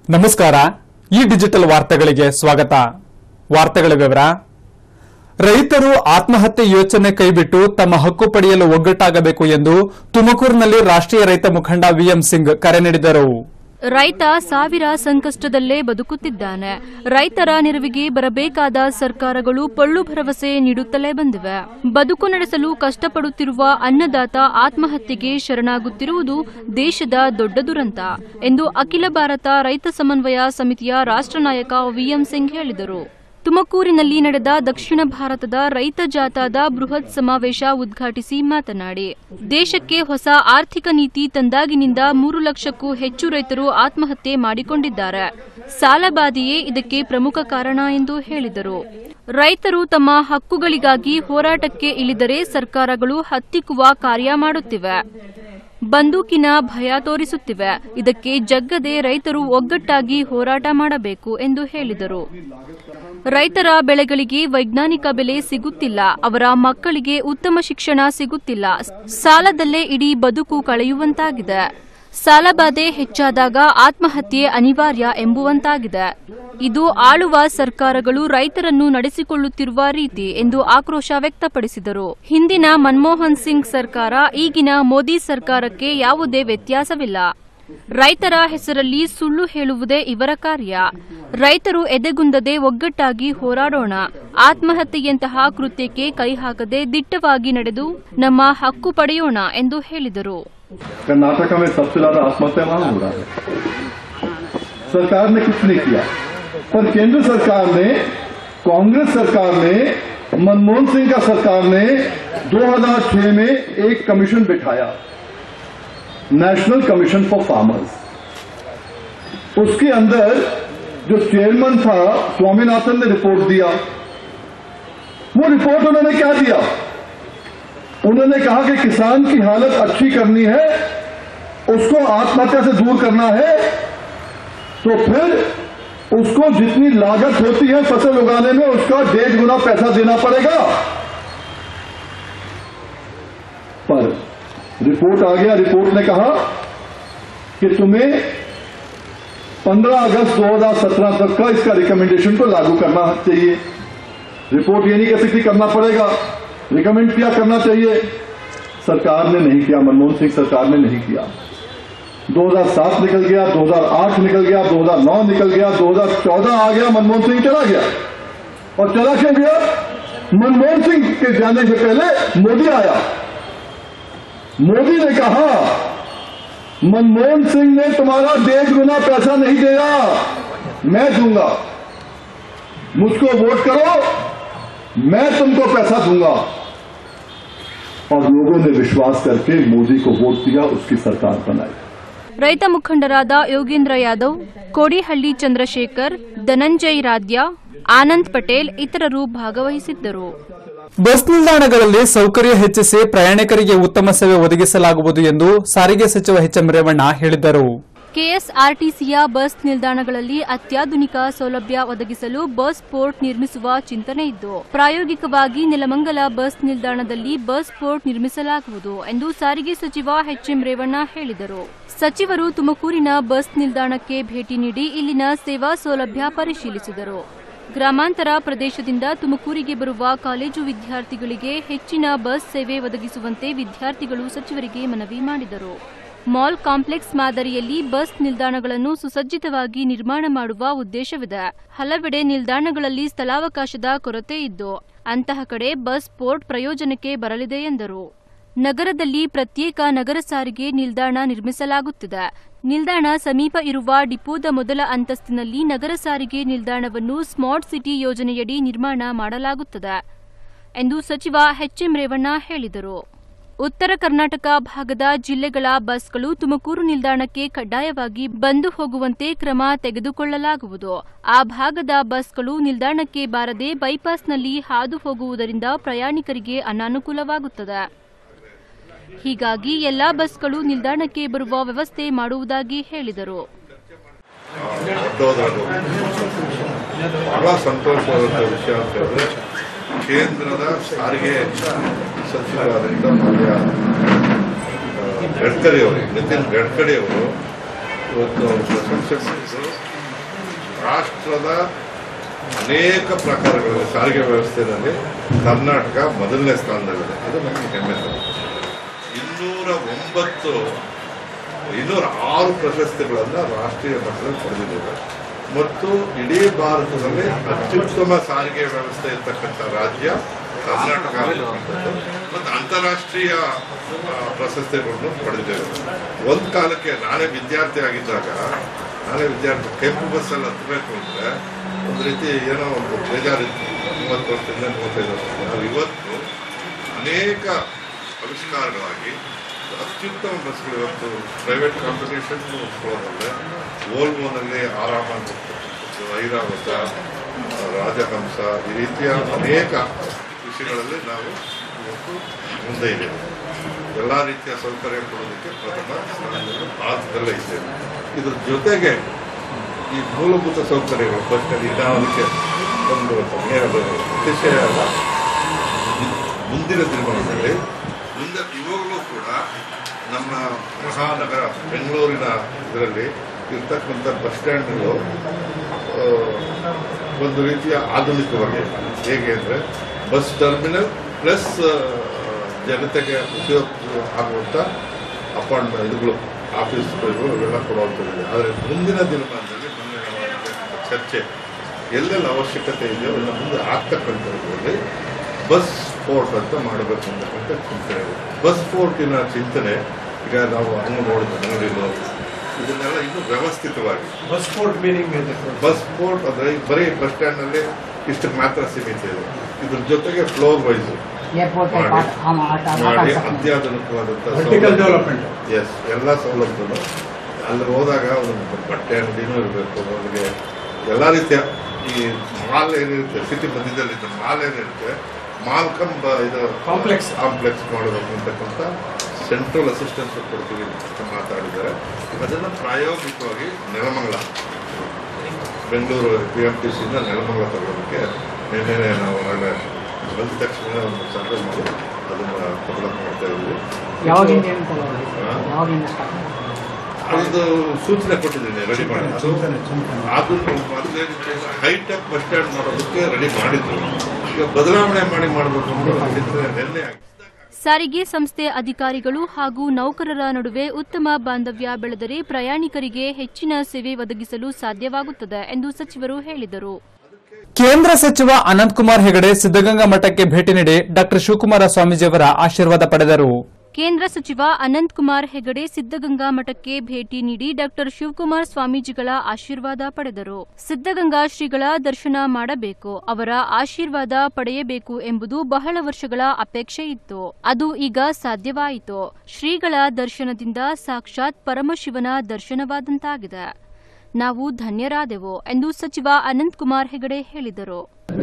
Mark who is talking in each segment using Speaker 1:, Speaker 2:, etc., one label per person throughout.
Speaker 1: ನಮಸ್ಕಾರ ಈ ಡಿಜಿಟಲ್ ವಾರ್ತೆಗಳಿಗೆ ಸ್ವಾಗತ ವಾರ್ತೆಗಳ ವಿವರ ರೈತರು ಆತ್ಮಹತ್ಯೆ ಯೋಚನೆ ಕೈಬಿಟ್ಟು ತಮ್ಮ ಹಕ್ಕು ಪಡೆಯಲು ಒಗ್ಗಟ್ಟಾಗಬೇಕು ಎಂದು ತುಮಕೂರಿನಲ್ಲಿ ರಾಷ್ಟ್ರೀಯ ರೈತ ಮುಖಂಡ ವಿಎಂ ಸಿಂಗ್ ಕರೆ ನೀಡಿದರು
Speaker 2: ರೈತ ಸಾವಿರ ಸಂಕಷ್ಟದಲ್ಲೇ ಬದುಕುತ್ತಿದ್ದಾನೆ ರೈತರ ನೆರವಿಗೆ ಬರಬೇಕಾದ ಸರ್ಕಾರಗಳು ಪೊಳ್ಳು ಭರವಸೆ ನೀಡುತ್ತಲೇ ಬಂದಿವೆ ಬದುಕು ನಡೆಸಲು ಕಷ್ಟಪಡುತ್ತಿರುವ ಅನ್ನದಾತ ಆತ್ಮಹತ್ಯೆಗೆ ಶರಣಾಗುತ್ತಿರುವುದು ದೇಶದ ದೊಡ್ಡ ದುರಂತ ಎಂದು ಅಖಿಲ ಭಾರತ ರೈತ ಸಮನ್ವಯ ಸಮಿತಿಯ ರಾಷ್ಟ್ರ ನಾಯಕ ವಿಎಂ ಸಿಂಗ್ ಹೇಳಿದರು ತುಮಕೂರಿನಲ್ಲಿ ನಡೆದ ದಕ್ಷಿಣ ಭಾರತದ ರೈತ ಜಾಥಾದ ಬೃಹತ್ ಸಮಾವೇಶ ಉದ್ಘಾಟಿಸಿ ಮಾತನಾಡಿ ದೇಶಕ್ಕೆ ಹೊಸ ಆರ್ಥಿಕ ನೀತಿ ತಂದಾಗಿನಿಂದ ಮೂರು ಲಕ್ಷಕ್ಕೂ ಹೆಚ್ಚು ರೈತರು ಆತ್ಮಹತ್ಯೆ ಮಾಡಿಕೊಂಡಿದ್ದಾರೆ ಸಾಲಬಾಧೆಯೇ ಇದಕ್ಕೆ ಪ್ರಮುಖ ಕಾರಣ ಎಂದು ಹೇಳಿದರು ರೈತರು ತಮ್ಮ ಹಕ್ಕುಗಳಿಗಾಗಿ ಹೋರಾಟಕ್ಕೆ ಇಳಿದರೆ ಸರ್ಕಾರಗಳು ಹತ್ತಿಕ್ಕುವ ಕಾರ್ಯ ಮಾಡುತ್ತಿವೆ ಬಂದೂಕಿನ ಭಯ ತೋರಿಸುತ್ತಿವೆ ಇದಕ್ಕೆ ಜಗ್ಗದೆ ರೈತರು ಒಗ್ಗಟ್ಟಾಗಿ ಹೋರಾಟ ಮಾಡಬೇಕು ಎಂದು ಹೇಳಿದರು ರೈತರ ಬೆಳೆಗಳಿಗೆ ವೈಜ್ಞಾನಿಕ ಬೆಲೆ ಸಿಗುತ್ತಿಲ್ಲ ಅವರ ಮಕ್ಕಳಿಗೆ ಉತ್ತಮ ಶಿಕ್ಷಣ ಸಿಗುತ್ತಿಲ್ಲ ಸಾಲದಲ್ಲೇ ಇಡೀ ಬದುಕು ಕಳೆಯುವಂತಾಗಿದೆ ಸಾಲಬಾಧೆ ಹೆಚ್ಚಾದಾಗ ಆತ್ಮಹತ್ಯೆ ಅನಿವಾರ್ಯ ಎಂಬುವಂತಾಗಿದೆ ಇದು ಆಳುವ ಸರ್ಕಾರಗಳು ರೈತರನ್ನು ನಡೆಸಿಕೊಳ್ಳುತ್ತಿರುವ ರೀತಿ ಎಂದು ಆಕ್ರೋಶ ವ್ಯಕ್ತಪಡಿಸಿದರು ಹಿಂದಿನ ಮನಮೋಹನ್ ಸಿಂಗ್ ಸರ್ಕಾರ ಈಗಿನ ಮೋದಿ ಸರ್ಕಾರಕ್ಕೆ ಯಾವುದೇ ವ್ಯತ್ಯಾಸವಿಲ್ಲ ರೈತರ ಹೆಸರಲ್ಲಿ ಸುಳ್ಳು ಹೇಳುವುದೇ ಇವರ ಕಾರ್ಯ ರೈತರು ಎದೆಗುಂದದೆ ಒಗ್ಗಟ್ಟಾಗಿ ಹೋರಾಡೋಣ ಆತ್ಮಹತ್ಯೆಯಂತಹ ಕೃತ್ಯಕ್ಕೆ ಕೈ ಹಾಕದೆ ದಿಟ್ಟವಾಗಿ ನಡೆದು ನಮ್ಮ ಹಕ್ಕು ಪಡೆಯೋಣ ಎಂದು ಹೇಳಿದರು
Speaker 3: कर्नाटक में सबसे ज्यादा आत्महत्या वहां हो रहा है सरकार ने कुछ नहीं किया पर केंद्र सरकार ने कांग्रेस सरकार ने मनमोहन सिंह का सरकार ने 2006 में एक कमीशन बिठाया नेशनल कमीशन फॉर फार्मर्स उसके अंदर जो चेयरमैन था स्वामीनाथन ने रिपोर्ट दिया वो रिपोर्ट उन्होंने क्या दिया उन्होंने कहा कि किसान की हालत अच्छी करनी है उसको आत्महत्या से दूर करना है तो फिर उसको जितनी लागत होती है फसल उगाने में उसका डेढ़ गुना पैसा देना पड़ेगा पर रिपोर्ट आ गया रिपोर्ट ने कहा कि तुम्हें 15 अगस्त 2017 तक का इसका रिकमेंडेशन को लागू करना चाहिए रिपोर्ट ये नहीं कह सकती करना पड़ेगा रिकमेंड किया करना चाहिए सरकार ने नहीं किया मनमोहन सिंह सरकार ने नहीं किया 2007 निकल गया 2008 निकल गया 2009 निकल गया 2014 आ गया मनमोहन सिंह चला गया और चला क्यों गया मनमोहन सिंह के जाने से पहले मोदी आया मोदी ने कहा मनमोहन सिंह ने तुम्हारा डेढ़ गुना पैसा नहीं दिया मैं दूंगा मुझको वोट करो मैं तुमको पैसा दूंगा और लोगों ने विश्वास करके मोदी को वोट दिया उसकी सरकार बनाई
Speaker 2: ರೈತ ಮುಖಂಡರಾದ ಯೋಗೇಂದ್ರ ಯಾದವ್ ಕೋಡಿಹಳ್ಳಿ ಚಂದ್ರಶೇಖರ್ ಧನಂಜಯ್ ರಾಧ್ಯ ಆನಂದ್ ಪಟೇಲ್ ಇತರರು ಭಾಗವಹಿಸಿದ್ದರು
Speaker 1: ಬಸ್ ನಿಲ್ದಾಣಗಳಲ್ಲಿ ಸೌಕರ್ಯ ಹೆಚ್ಚಿಸಿ ಪ್ರಯಾಣಿಕರಿಗೆ ಉತ್ತಮ ಸೇವೆ ಒದಗಿಸಲಾಗುವುದು ಎಂದು ಸಾರಿಗೆ ಸಚಿವ ಎಚ್ ಎಂ ರೇವಣ್ಣ ಹೇಳಿದರು
Speaker 2: ಕೆಎಸ್ಆರ್ಟಿಸಿಯ ಬಸ್ ನಿಲ್ದಾಣಗಳಲ್ಲಿ ಅತ್ಯಾಧುನಿಕ ಸೌಲಭ್ಯ ಒದಗಿಸಲು ಬಸ್ ಪೋರ್ಟ್ ನಿರ್ಮಿಸುವ ಚಿಂತನೆ ಇದ್ದು ಪ್ರಾಯೋಗಿಕವಾಗಿ ನೆಲಮಂಗಲ ಬಸ್ ನಿಲ್ದಾಣದಲ್ಲಿ ಬಸ್ ಪೋರ್ಟ್ ನಿರ್ಮಿಸಲಾಗುವುದು ಎಂದು ಸಾರಿಗೆ ಸಚಿವ ಎಚ್ಎಂ ರೇವಣ್ಣ ಹೇಳಿದರು ಸಚಿವರು ತುಮಕೂರಿನ ಬಸ್ ನಿಲ್ದಾಣಕ್ಕೆ ಭೇಟಿ ನೀಡಿ ಇಲ್ಲಿನ ಸೇವಾ ಸೌಲಭ್ಯ ಪರಿಶೀಲಿಸಿದರು ಗ್ರಾಮಾಂತರ ಪ್ರದೇಶದಿಂದ ತುಮಕೂರಿಗೆ ಬರುವ ಕಾಲೇಜು ವಿದ್ಯಾರ್ಥಿಗಳಿಗೆ ಹೆಚ್ಚಿನ ಬಸ್ ಸೇವೆ ಒದಗಿಸುವಂತೆ ವಿದ್ಯಾರ್ಥಿಗಳು ಸಚಿವರಿಗೆ ಮನವಿ ಮಾಡಿದರು ಮಾಲ್ ಕಾಂಪ್ಲೆಕ್ಸ್ ಮಾದರಿಯಲ್ಲಿ ಬಸ್ ನಿಲ್ದಾಣಗಳನ್ನು ಸುಸಜ್ಜಿತವಾಗಿ ನಿರ್ಮಾಣ ಮಾಡುವ ಉದ್ದೇಶವಿದೆ ಹಲವೆಡೆ ನಿಲ್ದಾಣಗಳಲ್ಲಿ ಸ್ಥಳಾವಕಾಶದ ಕೊರತೆ ಇದ್ದು ಅಂತಹ ಕಡೆ ಬಸ್ ಪೋರ್ಟ್ ಪ್ರಯೋಜನಕ್ಕೆ ಬರಲಿದೆ ಎಂದರು ನಗರದಲ್ಲಿ ಪ್ರತ್ಯೇಕ ನಗರ ಸಾರಿಗೆ ನಿಲ್ದಾಣ ನಿರ್ಮಿಸಲಾಗುತ್ತಿದೆ ನಿಲ್ದಾಣ ಸಮೀಪ ಇರುವ ಡಿಪೋದ ಮೊದಲ ಅಂತಸ್ತಿನಲ್ಲಿ ನಗರ ಸಾರಿಗೆ ನಿಲ್ದಾಣವನ್ನು ಸ್ಮಾರ್ಟ್ ಸಿಟಿ ಯೋಜನೆಯಡಿ ನಿರ್ಮಾಣ ಮಾಡಲಾಗುತ್ತದೆ ಎಂದು ಸಚಿವ ಎಚ್ಎಂ ರೇವಣ್ಣ ಹೇಳಿದರು ಉತ್ತರ ಕರ್ನಾಟಕ ಭಾಗದ ಜಿಲ್ಲೆಗಳ ಬಸ್ಗಳು ತುಮಕೂರು ನಿಲ್ದಾಣಕ್ಕೆ ಕಡ್ಡಾಯವಾಗಿ ಬಂದು ಹೋಗುವಂತೆ ಕ್ರಮ ತೆಗೆದುಕೊಳ್ಳಲಾಗುವುದು ಆ ಭಾಗದ ಬಸ್ಗಳು ನಿಲ್ದಾಣಕ್ಕೆ ಬಾರದೆ ಬೈಪಾಸ್ನಲ್ಲಿ ಹಾದು ಹೋಗುವುದರಿಂದ ಪ್ರಯಾಣಿಕರಿಗೆ ಅನಾನುಕೂಲವಾಗುತ್ತದೆ ಹೀಗಾಗಿ ಎಲ್ಲಾ ಬಸ್ಗಳು ನಿಲ್ದಾಣಕ್ಕೆ ಬರುವ ವ್ಯವಸ್ಥೆ ಮಾಡುವುದಾಗಿ ಹೇಳಿದರು
Speaker 4: ದೊಡ್ಡೋದ್ರದ್ದು ಬಹಳ ಸಂತೋಷವಾದಂಥ ವಿಷಯ ಅಂತ ಹೇಳಿದ್ರೆ ಕೇಂದ್ರದ ಸಾರಿಗೆ ಸಚಿವರಾದಂಥ ಮಾನ್ಯ ಆ, ಗಡ್ಕರಿ ಅವರು ನಿತಿನ್ ಗಡ್ಕರಿ ಅವರು ಇವತ್ತು ಪ್ರಶಂಸೆ ಮಾಡಿದ್ರು ರಾಷ್ಟ್ರದ ಅನೇಕ ಪ್ರಕಾರಗಳಲ್ಲಿ ಸಾರಿಗೆ ವ್ಯವಸ್ಥೆಯಲ್ಲಿ ಕರ್ನಾಟಕ ಮೊದಲನೇ ಸ್ಥಾನದಲ್ಲಿದೆ ಅದು ನಮಗೆ ಹೆಮ್ಮೆ ತರು. ಇನ್ನೂರ ಒಂಬತ್ತು ಇನ್ನೂರ ಆರು ಪ್ರಶಸ್ತಿಗಳನ್ನು ರಾಷ್ಟ್ರೀಯ ಮಟ್ಟದಲ್ಲಿ ಪಡೆದಿದ್ದೇವೆ ಮತ್ತು ಇಡೀ ಭಾರತದಲ್ಲಿ ಅತ್ಯುತ್ತಮ ಸಾರಿಗೆ ವ್ಯವಸ್ಥೆ ಇರ್ತಕ್ಕಂಥ ರಾಜ್ಯ ಕರ್ನಾಟಕ ಆಗಿರುವಂಥದ್ದು ಮತ್ತು ಅಂತಾರಾಷ್ಟ್ರೀಯ ಆ, ಪ್ರಶಸ್ತಿಗಳನ್ನು ಪಡೆದಿದ್ದೇವೆ ಒಂದು ಕಾಲಕ್ಕೆ ನಾನೇ ವಿದ್ಯಾರ್ಥಿ ಆಗಿದ್ದಾಗ ನಾನೇ ವಿದ್ಯಾರ್ಥಿ ಕೆಂಪು ಬಸ್ಸಲ್ಲಿ ಹತ್ತಬೇಕು ಅಂದರೆ ಒಂದು ರೀತಿ ಏನೋ ಒಂದು ಬೇಜಾರಿತ್ತು ಮೂವತ್ತು ವರ್ಷದಿಂದ ಮೂವತ್ತೈದು ವರ್ಷದಿಂದ ಅದು ಇವತ್ತು ಅನೇಕ ಆವಿಷ್ಕಾರಗಳಾಗಿ ಅತ್ಯುತ್ತಮ ಬಸ್ಗಳು ಇವತ್ತು ಪ್ರೈವೇಟ್ ಕಾಂಪಿಟೇಷನ್ ಕೊಡೋದಲ್ಲದೆ ಓಲ್ವೋನಲ್ಲಿ ಆರಾಮಾಗಿ ಐರಾವತ ರಾಜಹಂಸ ಈ ರೀತಿಯ ಅನೇಕ ವಿಷಯಗಳಲ್ಲಿ ನಾವು ಇವತ್ತು ಮುಂದೆ ಇದ್ದೇವೆ ಎಲ್ಲ ರೀತಿಯ ಸೌಕರ್ಯ ಕೊಡೋದಕ್ಕೆ ಪ್ರಥಮ ಸ್ಥಾನದಲ್ಲಿ ಭಾರತದಲ್ಲೇ ಇದ್ದೇವೆ ಇದ್ರ ಜೊತೆಗೆ ಈ ಮೂಲಭೂತ ಸೌಕರ್ಯಗಳು ಬಸ್ ನಿಧಾನಕ್ಕೆ ಒಂದು ಏನದು ಅತಿಶಯ ಅಲ್ಲ ಮುಂದಿನ ದಿನಮಾನದಲ್ಲಿ ಮುಂದೆ ಇವಾಗಲೂ ಕೂಡ ನಮ್ಮ ಮಹಾನಗರ ಬೆಂಗಳೂರಿನ ಇದರಲ್ಲಿ ಇರ್ತಕ್ಕಂಥ ಬಸ್ ಸ್ಟ್ಯಾಂಡ್ಗಳು ಆ, ಒಂದು ರೀತಿಯ ಆಧುನಿಕವಾಗಿ ಹೇಗೆ ಅಂದರೆ ಬಸ್ ಟರ್ಮಿನಲ್ ಪ್ಲಸ್ ಜನತೆಗೆ ಉಪಯೋಗ ಆಗುವಂಥ ಅಪಾಯಿಂಟ್ಮೆಂಟ್ ಇದುಗಳು ಆಫೀಸ್ಗಳು ಇವೆಲ್ಲ ಕೊಡುವಂಥದ್ದಿದೆ ಆದರೆ ಮುಂದಿನ ದಿನಮಾನದಲ್ಲಿ ಮೊನ್ನೆ ನಾವು ಮಾಡಿರ್ತಕ್ಕಂಥ ಚರ್ಚೆ ಎಲ್ಲೆಲ್ಲ ಅವಶ್ಯಕತೆ ಇದೆಯೋ ಅದನ್ನ ಮುಂದೆ ಆಗ್ತಕ್ಕಂಥದ್ರಲ್ಲಿ ಬಸ್ ಫೋರ್ಟ್ ಅಂತ ಮಾಡಬೇಕು ಅಂತಕ್ಕಂಥ ಚಿಂತನೆ ಇದೆ ಬಸ್ ಫೋರ್ಟಿನ ಚಿಂತನೆ ಈಗ ನಾವು ಹಂಗೆ ನೋಡಿದ್ವಿ ಅಂಗಡಿలో ಇದನ್ನೆಲ್ಲ ಇನ್ನೂ ವ್ಯವಸ್ಥಿತವಾಗಿ
Speaker 5: ಬಸ್ ಕೋರ್ಟ್ ಮೀನಿಂಗ್ ಇದೆ
Speaker 4: ಬಸ್ ಫೋರ್ಟ್ ಅಂದ್ರೆ ಈಗ ಬರೀ ಬಸ್ ಸ್ಟ್ಯಾಂಡ್ ನಲ್ಲಿ ಇಷ್ಟಕ್ಕೆ ಮಾತ್ರ ಸೀಮಿತ ಇದೆ ಇದ್ರ ಜೊತೆಗೆ ಫ್ಲೋರ್ ವೈಸ್
Speaker 6: एयरपोर्ट का
Speaker 4: ಮಾಡಿ
Speaker 6: पार्ट हम हटा हटा
Speaker 4: ಮಾಡಿ
Speaker 6: सकते हैं
Speaker 4: ಅತ್ಯಾಧುನಿಕವಾದಂತಹ
Speaker 5: ವರ್ಟಿಕಲ್ ಡೆವಲಪ್ಮೆಂಟ್
Speaker 4: ಎಸ್ ಎಲ್ಲ ಸೌಲಭ್ಯಗಳು ಅಲ್ಲಿ ಹೋದಾಗ ಒಂದು ಬಟ್ಟೆ ಅಂಗಡಿನೂ ಇರಬೇಕು ನಮಗೆ ಎಲ್ಲ ರೀತಿಯ ಈ ಮಾಲ್ ಏನಿರುತ್ತೆ ಸಿಟಿ ಮಧ್ಯದಲ್ಲಿ ಮಾಲ್ ಏನಿರುತ್ತೆ ಮಾಲ್ ಕಮ್ ಬ- ಇದು
Speaker 5: Complex.
Speaker 4: ಕಾಂಪ್ಲೆಕ್ಸ್ ಮಾಡಬೇಕು ಅಂತಕ್ಕಂಥ ಸೆಂಟ್ರಲ್ ಅಸಿಸ್ಟೆನ್ಸ್ ಕೊಡ್ತೀವಿ ಅಂತ ಮಾತಾಡಿದ್ದಾರೆ ಅದನ್ನು ಪ್ರಾಯೋಗಿಕವಾಗಿ Nelamangala Bengaluru P M T ಸಿಯಿಂದ ನೆಲಮಂಗಲ ತಗೊಳ್ಳೋದಕ್ಕೆ ನಿನ್ನೆ ನಾವು ಒಳ್ಳೆ ಬಂದ ತಕ್ಷಣ ಒಂದು ಸರ್ವೆ ಮಾಡಿ ಅದನ್ನು ತಗೊಳಕ್ ಮಾಡ್ತಾ ಇದ್ವಿ
Speaker 6: ಯಾವಾಗಿಂದ ಏನು ತಗೊಳ್ಳೋದು
Speaker 4: ಹಾ?
Speaker 6: ಯಾವಾಗಿಂದ ಸ್ಟಾರ್ಟ್
Speaker 4: ಅದು ಸೂಚನೆ ಕೊಟ್ಟಿದ್ದೀನಿ ರೆಡಿ ಮಾಡಿ ಅದು
Speaker 5: ಚಿಂತನೆ ಚಿಂತನೆ
Speaker 4: ಅದನ್ನು ಮೊದಲೇ ಹೈಟೆಕ್ ಬಸ್ ಸ್ಟ್ಯಾಂಡ್ ಮಾಡೋದಕ್ಕೆ ರೆಡಿ ಮಾಡಿದ್ರು ಈಗ ಬದಲಾವಣೆ ಮಾಡಿ ಮಾಡಬೇಕು ಅಂತ ಚಿಂತನೆ ನಿನ್ನೆ ಆಗಿದೆ.
Speaker 2: ಸಾರಿಗೆ ಸಂಸ್ಥೆ ಅಧಿಕಾರಿಗಳು ಹಾಗೂ ನೌಕರರ ನಡುವೆ ಉತ್ತಮ ಬಾಂಧವ್ಯ ಬೆಳೆದರೆ ಪ್ರಯಾಣಿಕರಿಗೆ ಹೆಚ್ಚಿನ ಸೇವೆ ಒದಗಿಸಲು ಸಾಧ್ಯವಾಗುತ್ತದೆ ಎಂದು ಸಚಿವರು ಹೇಳಿದರು
Speaker 1: ಕೇಂದ್ರ ಸಚಿವ ಅನಂತಕುಮಾರ್ ಹೆಗಡೆ ಸಿದ್ದಗಂಗಾ ಮಠಕ್ಕೆ ಭೇಟಿ ನೀಡಿ ಡಾ ಶಿವಕುಮಾರ ಸ್ವಾಮೀಜಿಯವರ ಆಶೀರ್ವಾದ ಪಡೆದರು
Speaker 2: ಕೇಂದ್ರ ಸಚಿವ ಅನಂತ್ ಕುಮಾರ್ ಹೆಗಡೆ ಸಿದ್ದಗಂಗಾ ಮಠಕ್ಕೆ ಭೇಟಿ ನೀಡಿ ಡಾಕ್ಟರ್ ಶಿವಕುಮಾರ್ ಸ್ವಾಮೀಜಿಗಳ ಆಶೀರ್ವಾದ ಪಡೆದರು ಸಿದ್ದಗಂಗಾ ಶ್ರೀಗಳ ದರ್ಶನ ಮಾಡಬೇಕು ಅವರ ಆಶೀರ್ವಾದ ಪಡೆಯಬೇಕು ಎಂಬುದು ಬಹಳ ವರ್ಷಗಳ ಅಪೇಕ್ಷೆ ಇತ್ತು ಅದು ಈಗ ಸಾಧ್ಯವಾಯಿತು ಶ್ರೀಗಳ ದರ್ಶನದಿಂದ ಸಾಕ್ಷಾತ್ ಪರಮಶಿವನ ದರ್ಶನವಾದಂತಾಗಿದೆ ನಾವು ಧನ್ಯರಾದೆವು ಎಂದು ಸಚಿವ ಅನಂತ್ ಕುಮಾರ್ ಹೆಗಡೆ ಹೇಳಿದರು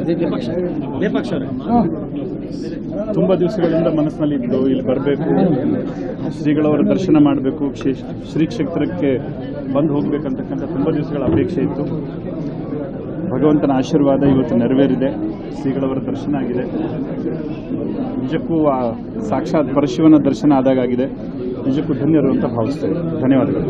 Speaker 7: ತುಂಬ ದಿವಸಗಳಿಂದ ಮನಸ್ಸಿನಲ್ಲಿದ್ದು ಇಲ್ಲಿ ಬರಬೇಕು ಶ್ರೀಗಳವರ ದರ್ಶನ ಮಾಡಬೇಕು ಶ್ರೀ ಕ್ಷೇತ್ರಕ್ಕೆ ಬಂದು ಹೋಗ್ಬೇಕಂತಕ್ಕಂಥ ತುಂಬ ದಿವಸಗಳ ಅಪೇಕ್ಷೆ ಇತ್ತು ಭಗವಂತನ ಆಶೀರ್ವಾದ ಇವತ್ತು ನೆರವೇರಿದೆ ಶ್ರೀಗಳವರ ದರ್ಶನ ಆಗಿದೆ ನಿಜಕ್ಕೂ ಆ ಸಾಕ್ಷಾತ್ ಪರಶಿವನ ದರ್ಶನ ಆದಾಗಿದೆ ನಿಜಕ್ಕೂ ಧನ್ಯರು ಅಂತ ಭಾವಿಸ್ತೇವೆ ಧನ್ಯವಾದಗಳು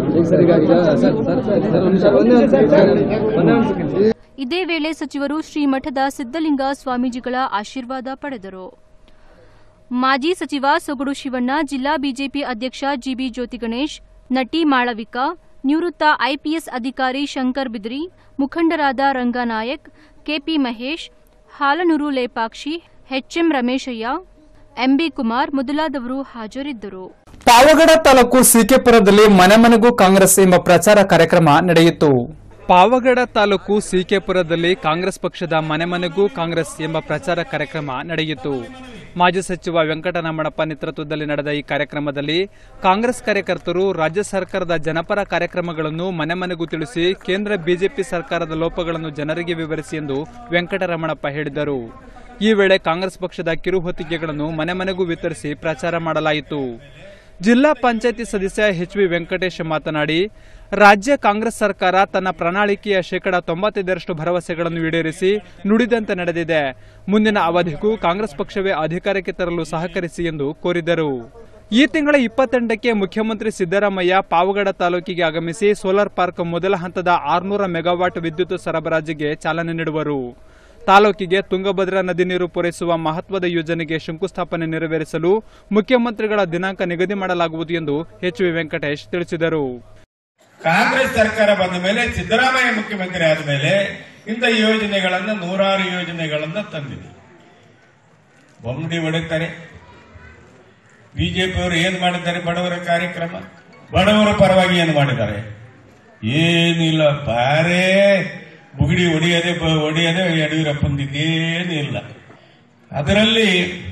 Speaker 2: ಇದೇ ವೇಳೆ ಸಚಿವರು ಶ್ರೀಮಠದ ಸಿದ್ದಲಿಂಗ ಸ್ವಾಮೀಜಿಗಳ ಆಶೀರ್ವಾದ ಪಡೆದರು ಮಾಜಿ ಸಚಿವ ಸೊಗಡು ಶಿವಣ್ಣ ಜಿಲ್ಲಾ ಬಿಜೆಪಿ ಅಧ್ಯಕ್ಷ ಜಿಬಿ ಜ್ಯೋತಿ ಗಣೇಶ್ ನಟಿ ಮಾಳವಿಕಾ ನಿವೃತ್ತ ಐಪಿಎಸ್ ಅಧಿಕಾರಿ ಶಂಕರ್ ಬಿದ್ರಿ ಮುಖಂಡರಾದ Ranganayak KP Mahesh Halanur Lepakshi HM Rameshaiah MB Kumar ಮೊದಲಾದವರು ಹಾಜರಿದ್ದರು
Speaker 1: ಪಾವಗಡ ತಾಲೂಕು ಸಿಕೆಪುರದಲ್ಲಿ ಮನೆ ಮನೆಗೂ ಕಾಂಗ್ರೆಸ್ ಎಂಬ ಪ್ರಚಾರ ಕಾರ್ಯಕ್ರಮ ನಡೆಯಿತು ಪಾವಗಡ ತಾಲೂಕು ಸಿಕೆಪುರದಲ್ಲಿ ಕಾಂಗ್ರೆಸ್ ಪಕ್ಷದ ಮನೆ ಮನೆಗೂ ಕಾಂಗ್ರೆಸ್ ಎಂಬ ಪ್ರಚಾರ ಕಾರ್ಯಕ್ರಮ ನಡೆಯಿತು ಮಾಜಿ ಸಚಿವ ವೆಂಕಟರಮಣಪ್ಪ ನೇತೃತ್ವದಲ್ಲಿ ನಡೆದ ಈ ಕಾರ್ಯಕ್ರಮದಲ್ಲಿ ಕಾಂಗ್ರೆಸ್ ಕಾರ್ಯಕರ್ತರು ರಾಜ್ಯ ಸರ್ಕಾರದ ಜನಪರ ಕಾರ್ಯಕ್ರಮಗಳನ್ನು ಮನೆ ಮನೆಗೂ ತಿಳಿಸಿ ಕೇಂದ್ರ ಬಿಜೆಪಿ ಸರ್ಕಾರದ ಲೋಪಗಳನ್ನು ಜನರಿಗೆ ವಿವರಿಸಿ ಎಂದು ವೆಂಕಟರಮಣಪ್ಪ ಹೇಳಿದರು ಈ ವೇಳೆ ಕಾಂಗ್ರೆಸ್ ಪಕ್ಷದ ಕಿರುಹೊತ್ತಿಗೆಗಳನ್ನು ಮನೆ ಮನೆಗೂ ವಿತರಿಸಿ ಪ್ರಚಾರ ಮಾಡಲಾಯಿತು ಜಿಲ್ಲಾ ಪಂಚಾಯಿತಿ ಸದಸ್ಯ ಎಚ್ ವಿ ವೆಂಕಟೇಶ್ ಮಾತನಾಡಿ ರಾಜ್ಯ ಕಾಂಗ್ರೆಸ್ ಸರ್ಕಾರ ತನ್ನ ಪ್ರಣಾಳಿಕೆಯ ಶೇಕಡ ತೊಂಬತ್ತೈದರಷ್ಟು ಭರವಸೆಗಳನ್ನು ಈಡೇರಿಸಿ ನುಡಿದಂತೆ ನಡೆದಿದೆ ಮುಂದಿನ ಅವಧಿಗೂ ಕಾಂಗ್ರೆಸ್ ಪಕ್ಷವೇ ಅಧಿಕಾರಕ್ಕೆ ತರಲು ಸಹಕರಿಸಿ ಎಂದು ಕೋರಿದರು ಈ ತಿಂಗಳ ಇಪ್ಪತ್ತೆಂಟಕ್ಕೆ ಮುಖ್ಯಮಂತ್ರಿ ಸಿದ್ದರಾಮಯ್ಯ ಪಾವಗಡ ತಾಲೂಕಿಗೆ ಆಗಮಿಸಿ ಸೋಲಾರ್ ಪಾರ್ಕ್ ಮೊದಲ ಹಂತದ ಆರುನೂರ ಮೆಗಾವಾಟ್ ವಿದ್ಯುತ್ ಸರಬರಾಜಿಗೆ ಚಾಲನೆ ನೀಡುವರು ತಾಲೂಕಿಗೆ ತುಂಗಭದ್ರಾ ನದಿ ನೀರು ಪೂರೈಸುವ ಮಹತ್ವದ ಯೋಜನೆಗೆ ಶಂಕುಸ್ಥಾಪನೆ ನೆರವೇರಿಸಲು ಮುಖ್ಯಮಂತ್ರಿಗಳ ದಿನಾಂಕ ನಿಗದಿ ಮಾಡಲಾಗುವುದು ಎಂದು ಎಚ್ ವಿ ವೆಂಕಟೇಶ್ ತಿಳಿಸಿದರು
Speaker 8: ಕಾಂಗ್ರೆಸ್ ಸರ್ಕಾರ ಬಂದ ಮೇಲೆ ಸಿದ್ದರಾಮಯ್ಯ ಮುಖ್ಯಮಂತ್ರಿ ಆದ ಮೇಲೆ ಇಂಥ ಯೋಜನೆಗಳನ್ನ ನೂರಾರು ಯೋಜನೆಗಳನ್ನ ತಂದಿದೆ ಬೊಮ್ಮಡಿ ಹೊಡೆತಾರೆ ಬಿಜೆಪಿಯವರು ಏನ್ ಮಾಡಿದ್ದಾರೆ ಬಡವರ ಕಾರ್ಯಕ್ರಮ ಬಡವರ ಪರವಾಗಿ ಏನು ಮಾಡಿದ್ದಾರೆ ಏನಿಲ್ಲ ಬಾರೇ ಬುಗುಡಿ ಹೊಡೆಯದೆ ಬ- ಹೊಡೆಯದೆ ಯಡಿಯೂರಪ್ಪಂದಿದ್ದೇನಿಲ್ಲ ಅದರಲ್ಲಿ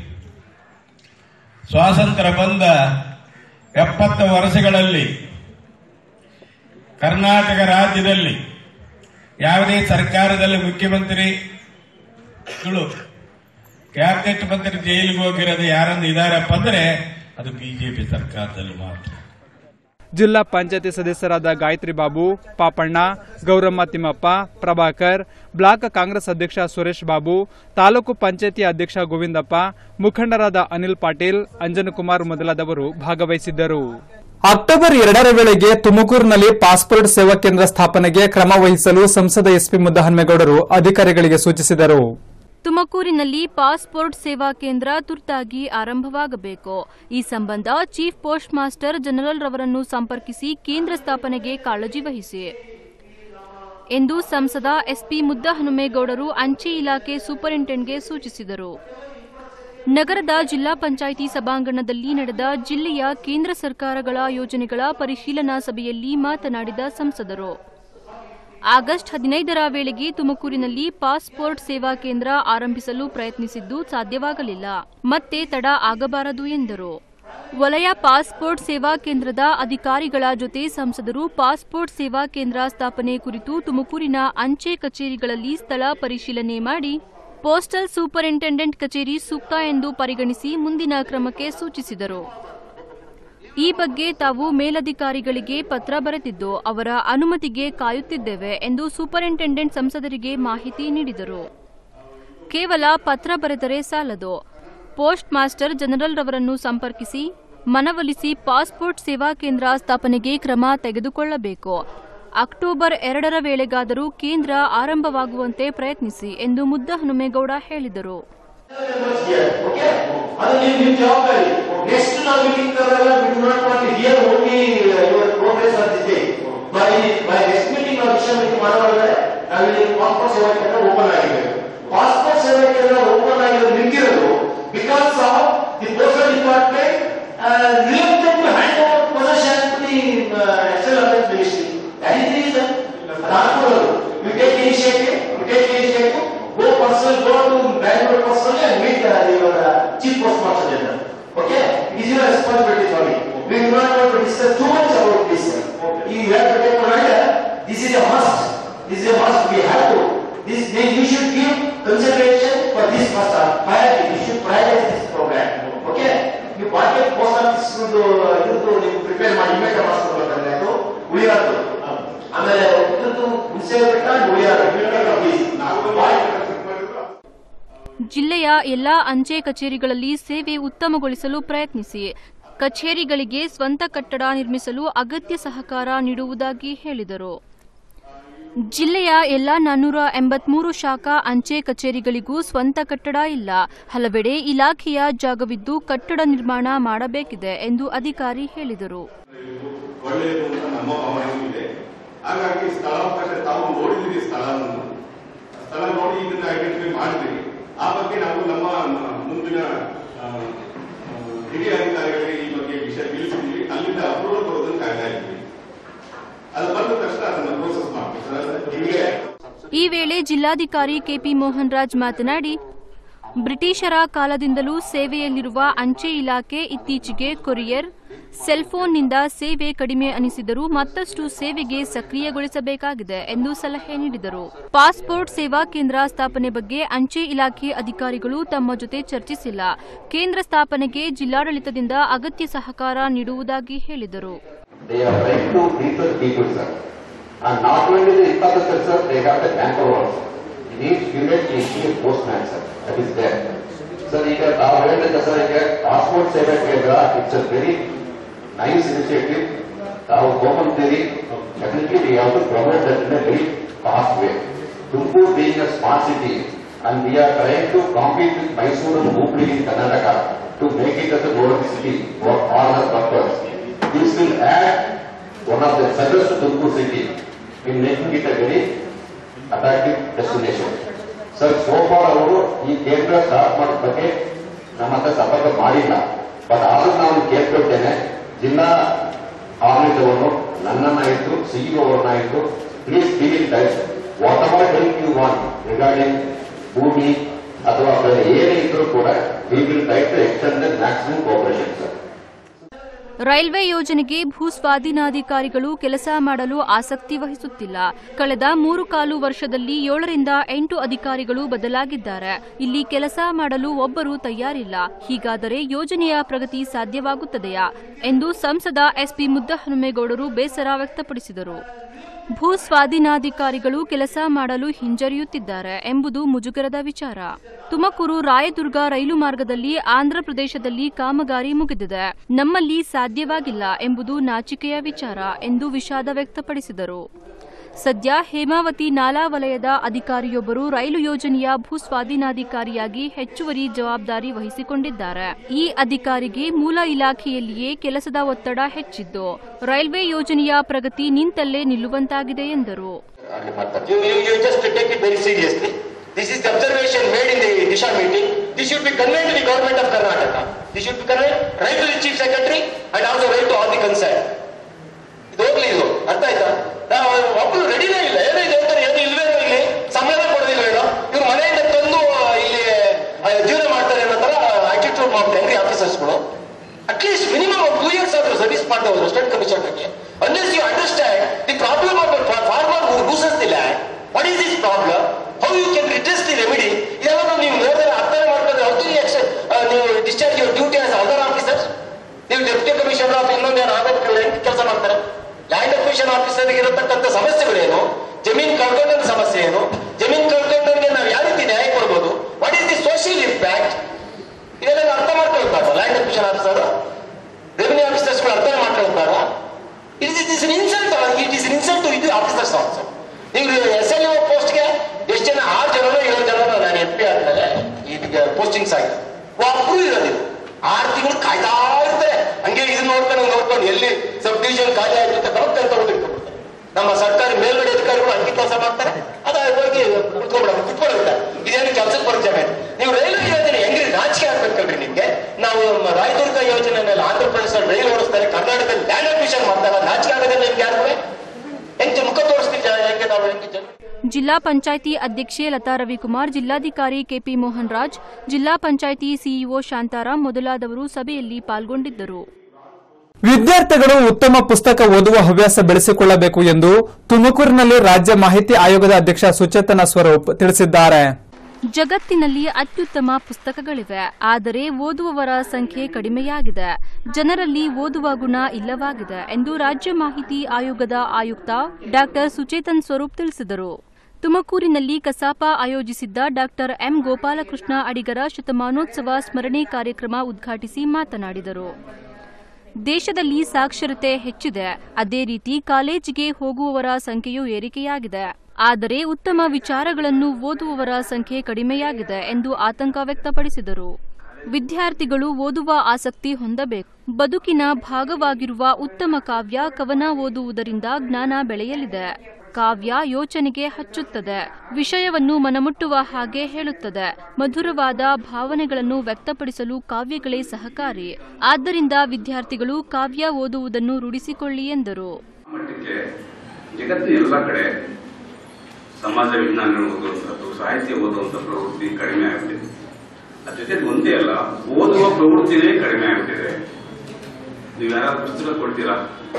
Speaker 8: ಸ್ವಾತಂತ್ರ್ಯ ಬಂದ ಎಪ್ಪತ್ತು ವರ್ಷಗಳಲ್ಲಿ ಕರ್ನಾಟಕ ರಾಜ್ಯದಲ್ಲಿ ಯಾವುದೇ ಸರ್ಕಾರದಲ್ಲಿ ಮುಖ್ಯಮಂತ್ರಿಗಳು ಕ್ಯಾಬಿನೆಟ್ ಮಂತ್ರಿ ಜೈಲಿಗೆ ಹೋಗಿರೋದು ಯಾರನ್ನು ಇದಾರಪ್ಪ ಅಂದ್ರೆ ಅದು ಬಿಜೆಪಿ ಸರ್ಕಾರದಲ್ಲಿ ಮಾತ್ರ
Speaker 1: ಜಿಲ್ಲಾ ಪಂಚಾಯತಿ ಸದಸ್ಯರಾದ ಗಾಯತ್ರಿ ಬಾಬು ಪಾಪಣ್ಣ ಗೌರಮ್ಮ ತಿಮ್ಮಪ್ಪ ಪ್ರಭಾಕರ್ ಬ್ಲಾಕ್ ಕಾಂಗ್ರೆಸ್ ಅಧ್ಯಕ್ಷ ಸುರೇಶ್ ಬಾಬು ತಾಲೂಕು ಪಂಚಾಯತಿ ಅಧ್ಯಕ್ಷ ಗೋವಿಂದಪ್ಪ ಮುಖಂಡರಾದ ಅನಿಲ್ ಪಾಟೀಲ್ ಅಂಜನಕುಮಾರ್ ಮೊದಲಾದವರು ಭಾಗವಹಿಸಿದ್ದರು ಅಕ್ಟೋಬರ್ ಎರಡರ ವೇಳೆಗೆ ತುಮಕೂರಿನಲ್ಲಿ ಪಾಸ್ಪೋರ್ಟ್ ಸೇವಾ ಕೇಂದ್ರ ಸ್ಥಾಪನೆಗೆ ಕ್ರಮ ವಹಿಸಲು ಸಂಸದ ಎಸ್ಪಿ ಮುದ್ದಹನ್ಮೇಗೌಡರು ಅಧಿಕಾರಿಗಳಿಗೆ ಸೂಚಿಸಿದರು
Speaker 2: ತುಮಕೂರಿನಲ್ಲಿ ಪಾಸ್ಪೋರ್ಟ್ ಸೇವಾ ಕೇಂದ್ರ ತುರ್ತಾಗಿ ಆರಂಭವಾಗಬೇಕು ಈ ಸಂಬಂಧ ಚೀಫ್ ಪೋಸ್ಟ್ ಮಾಸ್ಟರ್ ಜನರಲ್ ರವರನ್ನು ಸಂಪರ್ಕಿಸಿ ಕೇಂದ್ರ ಸ್ಥಾಪನೆಗೆ ಕಾಳಜಿ ವಹಿಸಿ ಎಂದು ಸಂಸದ ಎಸ್ಪಿ ಮುದ್ದಹನುಮೇಗೌಡರು ಅಂಚೆ ಇಲಾಖೆ ಸೂಪರಿಂಟೆಂಡ್ಗೆ ಸೂಚಿಸಿದರು ನಗರದ ಜಿಲ್ಲಾ ಪಂಚಾಯಿತಿ ಸಭಾಂಗಣದಲ್ಲಿ ನಡೆದ ಜಿಲ್ಲೆಯ ಕೇಂದ್ರ ಸರ್ಕಾರಗಳ ಯೋಜನೆಗಳ ಪರಿಶೀಲನಾ ಸಭೆಯಲ್ಲಿ ಮಾತನಾಡಿದ ಸಂಸದರು ಆಗಸ್ಟ್ ಹದಿನೈದರ ವೇಳೆಗೆ ತುಮಕೂರಿನಲ್ಲಿ ಪಾಸ್ಪೋರ್ಟ್ ಸೇವಾ ಕೇಂದ್ರ ಆರಂಭಿಸಲು ಪ್ರಯತ್ನಿಸಿದ್ದು ಸಾಧ್ಯವಾಗಲಿಲ್ಲ ಮತ್ತೆ ತಡ ಆಗಬಾರದು ಎಂದರು ವಲಯ ಪಾಸ್ಪೋರ್ಟ್ ಸೇವಾ ಕೇಂದ್ರದ ಅಧಿಕಾರಿಗಳ ಜೊತೆ ಸಂಸದರು ಪಾಸ್ಪೋರ್ಟ್ ಸೇವಾ ಕೇಂದ್ರ ಸ್ಥಾಪನೆ ಕುರಿತು ತುಮಕೂರಿನ ಅಂಚೆ ಕಚೇರಿಗಳಲ್ಲಿ ಸ್ಥಳ ಪರಿಶೀಲನೆ ಮಾಡಿ ಪೋಸ್ಟಲ್ ಸೂಪರಿಂಟೆಂಡೆಂಟ್ ಕಚೇರಿ ಸೂಕ್ತ ಎಂದು ಪರಿಗಣಿಸಿ ಮುಂದಿನ ಕ್ರಮಕ್ಕೆ ಸೂಚಿಸಿದರು ಈ ಬಗ್ಗೆ ತಾವು ಮೇಲಧಿಕಾರಿಗಳಿಗೆ ಪತ್ರ ಬರೆದಿದ್ದು ಅವರ ಅನುಮತಿಗೆ ಕಾಯುತ್ತಿದ್ದೇವೆ ಎಂದು ಸೂಪರಿಂಟೆಂಡೆಂಟ್ ಸಂಸದರಿಗೆ ಮಾಹಿತಿ ನೀಡಿದರು ಕೇವಲ ಪತ್ರ ಬರೆದರೆ ಸಾಲದು ಪೋಸ್ಟ್ ಮಾಸ್ಟರ್ ಜನರಲ್ ರವರನ್ನು ಸಂಪರ್ಕಿಸಿ ಮನವೊಲಿಸಿ ಪಾಸ್ಪೋರ್ಟ್ ಸೇವಾ ಕೇಂದ್ರ ಸ್ಥಾಪನೆಗೆ ಕ್ರಮ ತೆಗೆದುಕೊಳ್ಳಬೇಕು ಅಕ್ಟೋಬರ್ ಎರಡರ ವೇಳೆಗಾದರೂ ಕೇಂದ್ರ ಆರಂಭವಾಗುವಂತೆ ಪ್ರಯತ್ನಿಸಿ ಎಂದು ಮುದ್ದಹನುಮೇಗೌಡ ಹೇಳಿದರು
Speaker 9: ಅದು ನೀವು ನಿಮ್ಮ ಜವಾಬ್ದಾರಿ ನೆಕ್ಸ್ಟ್ ನಾವು ಮೀಟಿಂಗ್ ಕರೆದಾಗ we not want to hear only your progress of this day bye bye next meeting ನಾವು ವಿಷಯ ಮೀಟಿಂಗ್ ಮಾಡುವಾಗ ನಾವು ಇಲ್ಲಿ ಪಾಸ್ಪೋರ್ಟ್ ಸೇವಾ ಕೇಂದ್ರ ಓಪನ್ ಆಗಿದೆ ಪಾಸ್ಪೋರ್ಟ್ ಸೇವಾ ಕೇಂದ್ರ ಓಪನ್ ಆಗಿರೋದು ನಿಂತಿರೋದು because of the postal department related to hand over position to the excel affairs ministry that is reason ಅದಾಗ್ಬೋದು you take initiative you take initiative go personal, go to Bangalore personally and meet uh, your uh, chief postmaster general. Okay? It is your responsibility for me. We do not want to discuss too much about this. You have to take one idea. This is a must. This is a must. We have to. This, then you should give consideration for this first uh, priority. You should prioritize this program. Okay? ನೀವು market post office ಇದ್ರದ್ದು ನೀವು prepare ಮಾಡಿ image ಮಾಡಿಸ್ಕೊಳ್ಬೇಕಂದ್ರೆ ಅದು ಉಳಿಯಾರ್ದು ಆಮೇಲೆ ಇದ್ರದ್ದು ಹುಣಸೆ ಬೆಟ್ಟ ಉಳಿಯಾರು
Speaker 2: ಜಿಲ್ಲೆಯ ಎಲ್ಲಾ ಅಂಚೆ ಕಚೇರಿಗಳಲ್ಲಿ ಸೇವೆ ಉತ್ತಮಗೊಳಿಸಲು ಪ್ರಯತ್ನಿಸಿ ಕಚೇರಿಗಳಿಗೆ ಸ್ವಂತ ಕಟ್ಟಡ ನಿರ್ಮಿಸಲು ಅಗತ್ಯ ಸಹಕಾರ ನೀಡುವುದಾಗಿ ಹೇಳಿದರು ಜಿಲ್ಲೆಯ ಎಲ್ಲಾ ನಾನ್ನೂರ ಎಂಬತ್ಮೂರು ಶಾಖಾ ಅಂಚೆ ಕಚೇರಿಗಳಿಗೂ ಸ್ವಂತ ಕಟ್ಟಡ ಇಲ್ಲ ಹಲವೆಡೆ ಇಲಾಖೆಯ ಜಾಗವಿದ್ದು ಕಟ್ಟಡ ನಿರ್ಮಾಣ ಮಾಡಬೇಕಿದೆ ಎಂದು ಅಧಿಕಾರಿ ಹೇಳಿದರು
Speaker 10: ಒಳ್ಳೆಯದು ಅಂತ ನಮ್ಮ ಭಾವನೆ ಇದೆ ಹಾಗಾಗಿ ಸ್ಥಳಾವಕಾಶ ತಾವು ನೋಡಿದ್ದೀರಿ ಸ್ಥಳವನ್ನು ಸ್ಥಳ ನೋಡಿ ಇದನ್ನ ಐಡೆಂಟಿಫೈ ಮಾಡಿದ್ರಿ ಆ ಬಗ್ಗೆ ನಾವು ನಮ್ಮ ಮುಂದಿನ ಆ, ಆ, ಹಿರಿಯ ಅಧಿಕಾರಿಗಳಿಗೆ ಈ ಬಗ್ಗೆ ವಿಷಯ ತಿಳಿಸಿದ್ವಿ ಅಲ್ಲಿಂದ ಅಪ್ರೂವಲ್ ಬರೋದನ್ನು ಕಾಯ್ತಾ ಇದ್ವಿ ಅದು ಬಂದ ತಕ್ಷಣ ಅದನ್ನ ಪ್ರೋಸೆಸ್ ಮಾಡ್ತೀವಿ ಸರ್ ಹೀಗೆ
Speaker 2: ಈ ವೇಳೆ ಜಿಲ್ಲಾಧಿಕಾರಿ ಕೆಪಿ ಮೋಹನ್ ರಾಜ್ ಮಾತನಾಡಿ ಬ್ರಿಟಿಷರ ಕಾಲದಿಂದಲೂ ಸೇವೆಯಲ್ಲಿರುವ ಅಂಚೆ ಇಲಾಖೆ ಇತ್ತೀಚೆಗೆ ಕೊರಿಯರ್ ಸೆಲ್ಫೋನ್ನಿಂದ ಸೇವೆ ಕಡಿಮೆ ಅನಿಸಿದರೂ ಮತ್ತಷ್ಟು ಸೇವೆಗೆ ಸಕ್ರಿಯಗೊಳಿಸಬೇಕಾಗಿದೆ ಎಂದು ಸಲಹೆ ನೀಡಿದರು ಪಾಸ್ಪೋರ್ಟ್ ಸೇವಾ ಕೇಂದ್ರ ಸ್ಥಾಪನೆ ಬಗ್ಗೆ ಅಂಚೆ ಇಲಾಖೆ ಅಧಿಕಾರಿಗಳು ತಮ್ಮ ಜೊತೆ ಚರ್ಚಿಸಿಲ್ಲ ಕೇಂದ್ರ ಸ್ಥಾಪನೆಗೆ ಜಿಲ್ಲಾಡಳಿತದಿಂದ ಅಗತ್ಯ ಸಹಕಾರ ನೀಡುವುದಾಗಿ ಹೇಳಿದರು
Speaker 11: They are trying to research people, sir. And not only the infrastructure, sir, they have the manpower also. Each unit is a postman, sir. That is there. Sir, ಈಗ ನಾವು ಹೇಳಿದ ಸರ್ ಈಗ ಪಾಸ್ಪೋರ್ಟ್ ಸೇವೆ ಕೇಂದ್ರ it's a very nice initiative ನಾವು ತಗೊಂತೀರಿ definitely we have to promote that in a very fast way Tumakuru being a smart city and we are trying to compete with Mysuru and Hubli in Karnataka to make it as a golden city for all our purpose this will add one of the feathers to Tumkur city in making it a very attractive destination. Sir so far ಅವರು ಈ ಕೇಂದ್ರ start ಮಾಡಿದ ಬಗ್ಗೆ ನಮ್ಮ ಹತ್ರ ಸಂಪರ್ಕ ಮಾಡಿಲ್ಲ but ಆದ್ರೂ ನಾನು ಕೇಳ್ಕೊಳ್ತೇನೆ ಜಿಲ್ಲಾ ಆಡಳಿತವನ್ನು ನನ್ನನ್ನಾಯಿತು ಸಿಇಒ ಅವರನ್ನಾಯಿತು please be in touch whatever help you want regarding ಭೂಮಿ ಅಥವಾ ಬೇರೆ ಏನೇ ಇದ್ರೂ ಕೂಡ we will try to extend the maximum cooperation sir
Speaker 2: railway ಯೋಜನೆಗೆ ಭೂಸ್ವಾಧೀನಾಧಿಕಾರಿಗಳು ಕೆಲಸ ಮಾಡಲು ಆಸಕ್ತಿ ವಹಿಸುತ್ತಿಲ್ಲ ಕಳೆದ ಮೂರು ಕಾಲು ವರ್ಷದಲ್ಲಿ ಏಳರಿಂದ ಎಂಟು ಅಧಿಕಾರಿಗಳು ಬದಲಾಗಿದ್ದಾರೆ ಇಲ್ಲಿ ಕೆಲಸ ಮಾಡಲು ಒಬ್ಬರು ತಯಾರಿಲ್ಲ ಹೀಗಾದರೆ ಯೋಜನೆಯ ಪ್ರಗತಿ ಸಾಧ್ಯವಾಗುತ್ತದೆಯಾ ಎಂದು ಸಂಸದ ಎಸ್ಪಿ ಮುದ್ದಹನುಮೇಗೌಡರು ಬೇಸರ ವ್ಯಕ್ತಪಡಿಸಿದರು ಭೂ ಸ್ವಾಧೀನಾಧಿಕಾರಿಗಳು ಕೆಲಸ ಮಾಡಲು ಹಿಂಜರಿಯುತ್ತಿದ್ದಾರೆ ಎಂಬುದು ಮುಜುಗರದ ವಿಚಾರ ತುಮಕೂರು ರಾಯದುರ್ಗ ರೈಲು ಮಾರ್ಗದಲ್ಲಿ ಆಂಧ್ರಪ್ರದೇಶದಲ್ಲಿ ಕಾಮಗಾರಿ ಮುಗಿದಿದೆ ನಮ್ಮಲ್ಲಿ ಸಾಧ್ಯವಾಗಿಲ್ಲ ಎಂಬುದು ನಾಚಿಕೆಯ ವಿಚಾರ ಎಂದು ವಿಷಾದ ವ್ಯಕ್ತಪಡಿಸಿದರು ಸದ್ಯ ಹೇಮಾವತಿ ನಾಲಾ ವಲಯದ ಅಧಿಕಾರಿಯೊಬ್ಬರು ರೈಲು ಯೋಜನೆಯ ಭೂ ಸ್ವಾಧೀನಾಧಿಕಾರಿಯಾಗಿ ಹೆಚ್ಚುವರಿ ಜವಾಬ್ದಾರಿ ವಹಿಸಿಕೊಂಡಿದ್ದಾರೆ ಈ ಅಧಿಕಾರಿಗೆ ಮೂಲ ಇಲಾಖೆಯಲ್ಲಿಯೇ ಕೆಲಸದ ಒತ್ತಡ ಹೆಚ್ಚಿದ್ದು ರೈಲ್ವೆ ಯೋಜನೆಯ ಪ್ರಗತಿ ನಿಂತಲ್ಲೇ ನಿಲ್ಲುವಂತಾಗಿದೆ ಎಂದರು
Speaker 9: You, you, you just take it very seriously. This is the observation made in the Disha meeting. This should be conveyed to the government of Karnataka. This should be conveyed right to the chief secretary and also right to all the concerned. ಇದು ಹೋಗ್ಲಿ ಇದು ಅರ್ಥ ಆಯ್ತಾ ನಾವು ಒಬ್ಬರು ರೆಡಿನೇ ಇಲ್ಲ ಏನೋ ಇದೆ ಅಂತಾರೆ ಏನು ಇಲ್ವೇನೋ ಇಲ್ಲಿ ಸಂಬಳ ಕೊಡೋದಿಲ್ವೇನೋ ಇವ್ರು ಮನೆಯಿಂದ ತಂದು ಇಲ್ಲಿ ಆ, ಜೀವನ ಮಾಡ್ತಾರೆ ಅನ್ನೋ ತರ ಆಟಿಟ್ಯೂಡ್ ಮಾಡ್ತಾರೆ ಆಫೀಸರ್ಸ್ಗಳು ಅಟ್ಲೀಸ್ಟ್ ಮಿನಿಮಮ್ ಒಂದು ಟೂ ಇಯರ್ಸ್ ಆದ್ರೂ ಸರ್ವಿಸ್ ಮಾಡ್ಬೋದು ಸ್ಟೇಟ್ ಕಮಿಷನರ್ಗೆ unless you understand the problem of farmer who loses the land what is this problem how you can redress the remedy ಇದೆಲ್ಲ ನೀವು ನೋಡಿದ್ರೆ ಅರ್ಥ ಮಾಡ್ಕೊಂಡು ಹೌ ಡು ನೀವು discharge your duty as other officers ನೀವು deputy commissioner of ಇನ್ನೊಂದು ಏನು ಆಗಬೇಕು ಹೆಂಗೆ ಕೆಲಸ ಮಾಡ್ತಾರೆ ಲ್ಯಾಂಡ್ ಅಕ್ವಿಷನ್ ಆಫೀಸರ್ಗೆ ಇರತಕ್ಕಂಥ ಸಮಸ್ಯೆಗಳೇನು ಜಮೀನ್ ಕಳ್ಕೊಂಡಂತ ಸಮಸ್ಯೆ ಏನು ಜಮೀನ್ ಕಳ್ಕೊಂಡವ್ರಿಗೆ ನಾವು ಯಾವ ರೀತಿ ನ್ಯಾಯ ಕೊಡ್ಬೋದು what is the social impact ಇದೆಲ್ಲ ಅರ್ಥ ಮಾಡ್ಕೊಳ್ತಾರ ಲ್ಯಾಂಡ್ ಅಕ್ವಿಷನ್ ಆಫೀಸರ್ ರೆವಿನ್ಯೂ ಆಫೀಸರ್ಸ್ಗಳು ಅರ್ಥ ಮಾಡ್ಕೊಳ್ತಾರ it is is insult it is insult to ಇದು ಆಫೀಸರ್ಸ್ ಆಲ್ಸೋ ನೀವು ಎಸ್ ಎಲ್ ಒ ಪೋಸ್ಟ್ಗೆ ಎಷ್ಟು ಜನ ಆರು ಜನನೋ ಏಳು ಜನನೋ ನಾನು ಎಂ ಪಿ ಆದ್ಮೇಲೆ ಇದಕ್ಕೆ ಪೋಸ್ಟಿಂಗ್ಸ್ ಆಗಿದೆ ಒಬ್ರು ಇರೋದಿಲ್ಲ ಆರು ತಿಂಗಳು ಕಾಯ್ತಾ ಇರ್ತಾರೆ ಹಂಗೆ ಇದನ್ನ ನೋಡ್ಕೊಂಡು ನೋಡ್ಕೊಂಡು ಎಲ್ಲಿ ಸಬ್ ಡಿವಿಷನ್ ಖಾಲಿ ಆಯ್ತು ಅಂತ ಕರೆಕ್ಟ್ ಅಂತ ಹೋಗಿರ್ತಾರೆ ನಮ್ಮ ಸರ್ಕಾರಿ ಮೇಲ್ಗಡೆ ಅಧಿಕಾರಿಗಳು ಹಂಗೆ ಕೆಲಸ ಮಾಡ್ತಾರೆ ಅದ ಹೋಗಿ ಕುತ್ಕೊಂಡ್ಬಿಡ ಕುತ್ಕೊಳ್ಬಿಟ್ಟ ಇದೇನು ಕೆಲಸಕ್ಕೆ ಬರುತ್ತೆ ಮೇಲೆ ನೀವು ರೈಲ್ವೆ ಯೋಜನೆ ಹೆಂಗ್ರಿ ನಾಚಿಕೆ ಆಗ್ಬೇಕಲ್ರಿ ನಿಮ್ಗೆ ನಾವು ನಮ್ಮ ರಾಯದುರ್ಗ ಯೋಜನೆನಲ್ಲಿ ಆಂಧ್ರ ಪ್ರದೇಶದಲ್ಲಿ ರೈಲು ಓಡಿಸ್ತಾರೆ ಕರ್ನಾಟಕದಲ್ಲಿ ಲ್ಯಾಂಡ್ ಅಕ್ವಿಷನ್ ಮಾಡಿದಾಗ ನಾಚಿಕೆ ಆಗೋದಿಲ್ಲ ನಿಮ್ಗೆ ಯಾರು ಹೆಂಗೆ ಮುಖ ತೋರಿಸ್ತೀವಿ ಹೆಂಗೆ ನಾವು ಹೆಂಗೆ ಜನ
Speaker 2: ಜಿಲ್ಲಾ ಪಂಚಾಯಿತಿ ಅಧ್ಯಕ್ಷೆ ಲತಾ ರವಿಕುಮಾರ್ ಜಿಲ್ಲಾಧಿಕಾರಿ ಕೆಪಿ ಮೋಹನ್ ರಾಜ್ ಜಿಲ್ಲಾ ಪಂಚಾಯಿತಿ ಸಿಇಒ ಶಾಂತಾರಾಮ್ ಮೊದಲಾದವರು ಸಭೆಯಲ್ಲಿ ಪಾಲ್ಗೊಂಡಿದ್ದರು
Speaker 1: ವಿದ್ಯಾರ್ಥಿಗಳು ಉತ್ತಮ ಪುಸ್ತಕ ಓದುವ ಹವ್ಯಾಸ ಬೆಳೆಸಿಕೊಳ್ಳಬೇಕು ಎಂದು ತುಮಕೂರಿನಲ್ಲಿ ರಾಜ್ಯ ಮಾಹಿತಿ ಆಯೋಗದ ಅಧ್ಯಕ್ಷ ಸುಚೇತನ ಸ್ವರೂಪ್ ತಿಳಿಸಿದ್ದಾರೆ
Speaker 2: ಜಗತ್ತಿನಲ್ಲಿ ಅತ್ಯುತ್ತಮ ಪುಸ್ತಕಗಳಿವೆ ಆದರೆ ಓದುವವರ ಸಂಖ್ಯೆ ಕಡಿಮೆಯಾಗಿದೆ ಜನರಲ್ಲಿ ಓದುವ ಗುಣ ಇಲ್ಲವಾಗಿದೆ ಎಂದು ರಾಜ್ಯ ಮಾಹಿತಿ ಆಯೋಗದ ಆಯುಕ್ತ ಡಾಕ್ಟರ್ ಸುಚೇತನ್ ಸ್ವರೂಪ್ ತಿಳಿಸಿದರು ತುಮಕೂರಿನಲ್ಲಿ ಕಸಾಪ ಆಯೋಜಿಸಿದ್ದ ಡಾಕ್ಟರ್ ಎಂ ಗೋಪಾಲಕೃಷ್ಣ ಅಡಿಗರ ಶತಮಾನೋತ್ಸವ ಸ್ಮರಣೆ ಕಾರ್ಯಕ್ರಮ ಉದ್ಘಾಟಿಸಿ ಮಾತನಾಡಿದರು ದೇಶದಲ್ಲಿ ಸಾಕ್ಷರತೆ ಹೆಚ್ಚಿದೆ ಅದೇ ರೀತಿ ಕಾಲೇಜಿಗೆ ಹೋಗುವವರ ಸಂಖ್ಯೆಯೂ ಏರಿಕೆಯಾಗಿದೆ ಆದರೆ ಉತ್ತಮ ವಿಚಾರಗಳನ್ನು ಓದುವವರ ಸಂಖ್ಯೆ ಕಡಿಮೆಯಾಗಿದೆ ಎಂದು ಆತಂಕ ವ್ಯಕ್ತಪಡಿಸಿದರು ವಿದ್ಯಾರ್ಥಿಗಳು ಓದುವ ಆಸಕ್ತಿ ಹೊಂದಬೇಕು ಬದುಕಿನ ಭಾಗವಾಗಿರುವ ಉತ್ತಮ ಕಾವ್ಯ ಕವನ ಓದುವುದರಿಂದ ಜ್ಞಾನ ಬೆಳೆಯಲಿದೆ ಕಾವ್ಯ ಯೋಚನೆಗೆ ಹಚ್ಚುತ್ತದೆ ವಿಷಯವನ್ನು ಮನಮುಟ್ಟುವ ಹಾಗೆ ಹೇಳುತ್ತದೆ ಮಧುರವಾದ ಭಾವನೆಗಳನ್ನು ವ್ಯಕ್ತಪಡಿಸಲು ಕಾವ್ಯಗಳೇ ಸಹಕಾರಿ ಆದ್ದರಿಂದ ವಿದ್ಯಾರ್ಥಿಗಳು ಕಾವ್ಯ ಓದುವುದನ್ನು ರೂಢಿಸಿಕೊಳ್ಳಿ ಎಂದರು
Speaker 12: ಮಟ್ಟಕ್ಕೆ ಜಗತ್ತಿನ ಎಲ್ಲ ಕಡೆ ಸಮಾಜ ವಿಜ್ಞಾನ ಓದುವಂಥದ್ದು ಸಾಹಿತ್ಯ ಓದುವಂಥ ಪ್ರವೃತ್ತಿ ಕಡಿಮೆ ಆಗುತ್ತಿದೆ ಅದ್ರ ಜೊತೆಗೆ ಒಂದೇ ಅಲ್ಲ ಓದುವ ಪ್ರವೃತ್ತಿನೇ ಕಡಿಮೆ ಆಗುತ್ತಿದೆ ನೀವು ಯಾರಾದ್ರೂ ಪುಸ್ತಕ ಕೊಡ್ತೀರಾ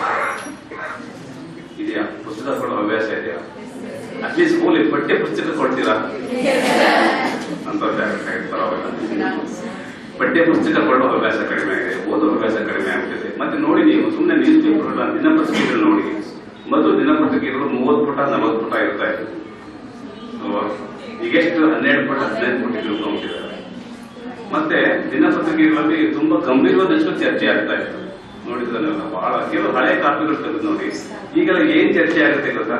Speaker 12: ಇದೆಯಾ ಪುಸ್ತಕ ಕೊಡೋ ಹವ್ಯಾಸ ಇದೆಯಾ ಅಟ್ಲೀಸ್ಟ್ ಸ್ಕೂಲಿಗೆ ಪಠ್ಯ ಪುಸ್ತಕ ಕೊಡ್ತೀರಾ ಅಂತ ಪರವಾಗಿಲ್ಲ ಪಠ್ಯ ಪುಸ್ತಕ ಕೊಡೋ ಹವ್ಯಾಸ ಕಡಿಮೆ ಆಗಿದೆ ಓದೋ ಹವ್ಯಾಸ ಕಡಿಮೆ ಆಗ್ತಿದೆ ಮತ್ತೆ ನೋಡಿ ನೀವು ಸುಮ್ಮನೆ ನ್ಯೂಸ್ ಪೇಪರ್ ದಿನಪತ್ರಿಕೆಗಳು ನೋಡಿ ಮೊದಲು ದಿನಪತ್ರಿಕೆಗಳು ಮೂವತ್ತು ಪುಟ ನಲವತ್ತು ಪುಟ ಇರ್ತಾ ಇತ್ತು ಅಲ್ವಾ ಈಗೆಷ್ಟು ಹನ್ನೆರಡು ಪಟ್ಟು ಹದಿನೈದು ಕೋಟಿ ತಿಳ್ಕೊಂಡ್ಬಿಟ್ಟಿದ್ದಾರೆ ಮತ್ತೆ ದಿನಪತ್ರಿಕೆಗಳಲ್ಲಿ ತುಂಬಾ ಗಂಭೀರವಾದಷ್ಟು ಚರ್ಚೆ ಆಗ್ತಾ ಇತ್ತು ನೋಡಿದ್ರಲ್ಲ ಬಹಳ ಕೆಲವು ಹಳೆ ಕಾಪಿಗಳು ತೆಗೆದು ನೋಡಿ ಈಗೆಲ್ಲ ಏನ್ ಚರ್ಚೆ ಆಗುತ್ತೆ ಗೊತ್ತಾ